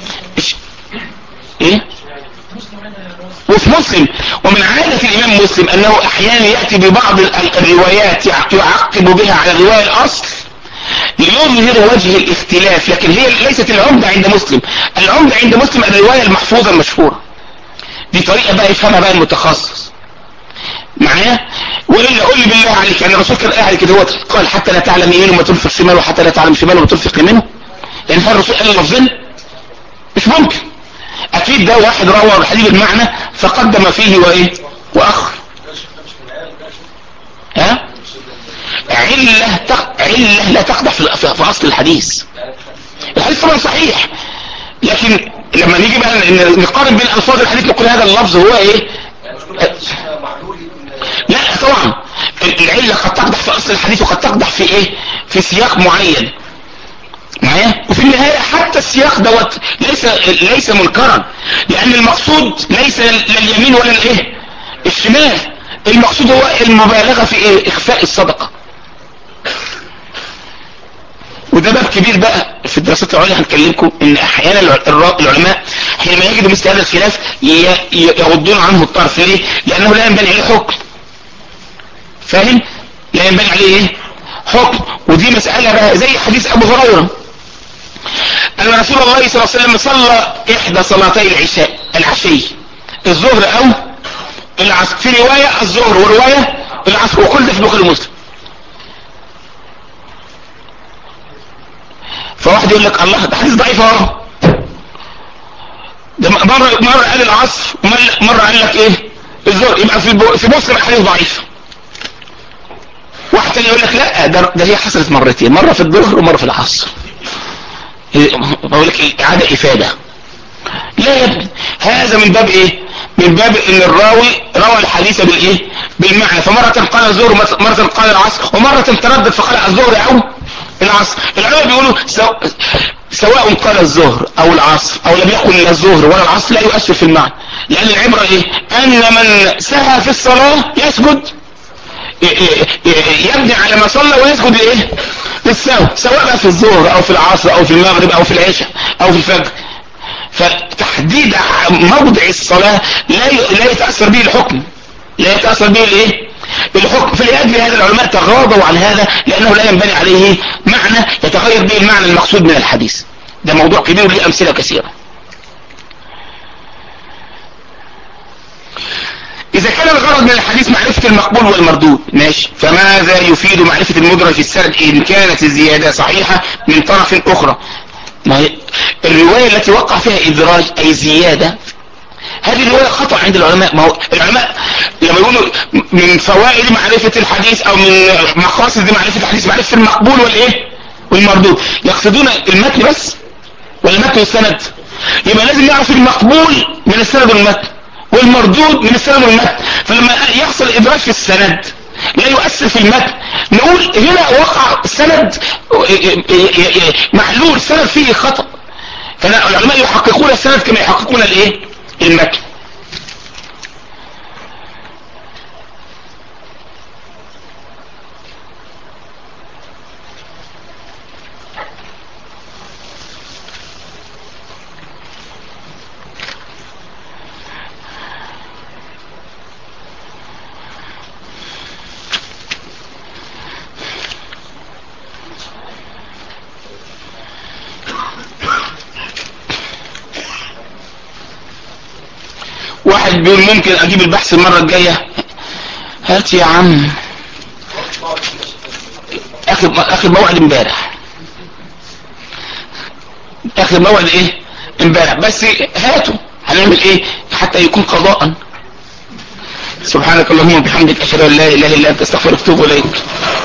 ايه وفي مسلم ومن عادة الامام مسلم انه احيانا يأتي ببعض الروايات يعقب بها على الرواية الاصل ليظهر وجه الاختلاف لكن هي ليست العمدة عند مسلم العمدة عند مسلم الرواية المحفوظة المشهورة دي طريقة بقى يفهمها بقى المتخصص معايا وإلا قول لي بالله عليك يعني الرسول كان قاعد كده هو قال حتى لا تعلم يمينه ما تنفق شماله وحتى لا تعلم شماله ما تنفق يمينه يعني هل الرسول قال لفظين مش ممكن اكيد ده واحد روى الحديث المعنى فقدم فيه وايه واخر ها علة تق... علة لا تقدح في... في اصل الحديث الحديث طبعا صحيح لكن لما نيجي بقى نقارن بين الفاظ الحديث نقول هذا اللفظ هو ايه لا طبعا العلة قد تقدح في اصل الحديث وقد تقدح في ايه في سياق معين معايا وفي النهاية حتى السياق دوت ليس ليس منكرا لان المقصود ليس لا اليمين ولا الايه الشمال المقصود هو المبالغة في ايه اخفاء الصدقة وده باب كبير بقى في الدراسات العليا هنكلمكم ان احيانا العلماء حينما يجدوا مثل هذا الخلاف يغضون عنه الطرف ليه لانه لا ينبني عليه حكم فاهم لا ينبني عليه ايه حكم ودي مسألة بقى زي حديث ابو هريرة ان رسول الله صلى الله عليه وسلم صلى احدى صلاتي العشاء العشي الظهر او العصر في رواية الظهر ورواية العصر وكل ده في بخاري مسلم فواحد يقول لك الله ده حديث ضعيف اهو ده مرة مرة قال العصر ومرة قال لك ايه الظهر يبقى في بو في مسلم حديث ضعيف واحد تاني يقول لك لا ده, ده هي حصلت مرتين مرة في الظهر ومرة في العصر بقول لك ايه اعادة افادة لا يا ابني هذا من باب ايه من باب ان الراوي روى الحديث بالايه بالمعنى فمرة قال الظهر مرة قال العصر ومرة تردد فقال الظهر او العصر العلماء بيقولوا سواء, سواء قال الظهر او العصر او لم يقل لا الظهر ولا العصر لا يؤثر في المعنى لان العبرة ايه ان من سهى في الصلاة يسجد يبني على ما صلى ويسجد لايه للسهو سواء بقى في الظهر او في العصر او في المغرب او في العشاء او في الفجر فتحديد موضع الصلاة لا لا يتأثر به الحكم لا يتأثر به الايه الحكم فلأجل هذا العلماء تغاضوا عن هذا لأنه لا ينبني عليه معنى يتغير به المعنى المقصود من الحديث ده موضوع كبير وليه أمثلة كثيرة إذا كان الغرض من الحديث معرفة المقبول والمردود ماشي فماذا يفيد معرفة المدرج في السند إن كانت الزيادة صحيحة من طرف أخرى ما هي الرواية التي وقع فيها إدراج أي زيادة هذه الرواية خطأ عند العلماء ما هو العلماء لما يقولوا من فوائد معرفة الحديث او من مقاصد معرفة الحديث معرفة المقبول والايه والمردود يقصدون المتن بس ولا المتن والسند يبقى لازم يعرف المقبول من السند والمتن والمردود من السند والمتن فلما يحصل ادراج في السند لا يؤثر في المتن نقول هنا وقع السند معلول السند فيه خطأ فالعلماء يحققون السند كما يحققون الايه المتن واحد بيقول ممكن اجيب البحث المرة الجاية هات يا عم اخر اخر موعد امبارح اخر موعد ايه امبارح بس هاته هنعمل ايه حتى يكون قضاء سبحانك اللهم وبحمدك اشهد ان لا اله الا انت استغفرك واتوب اليك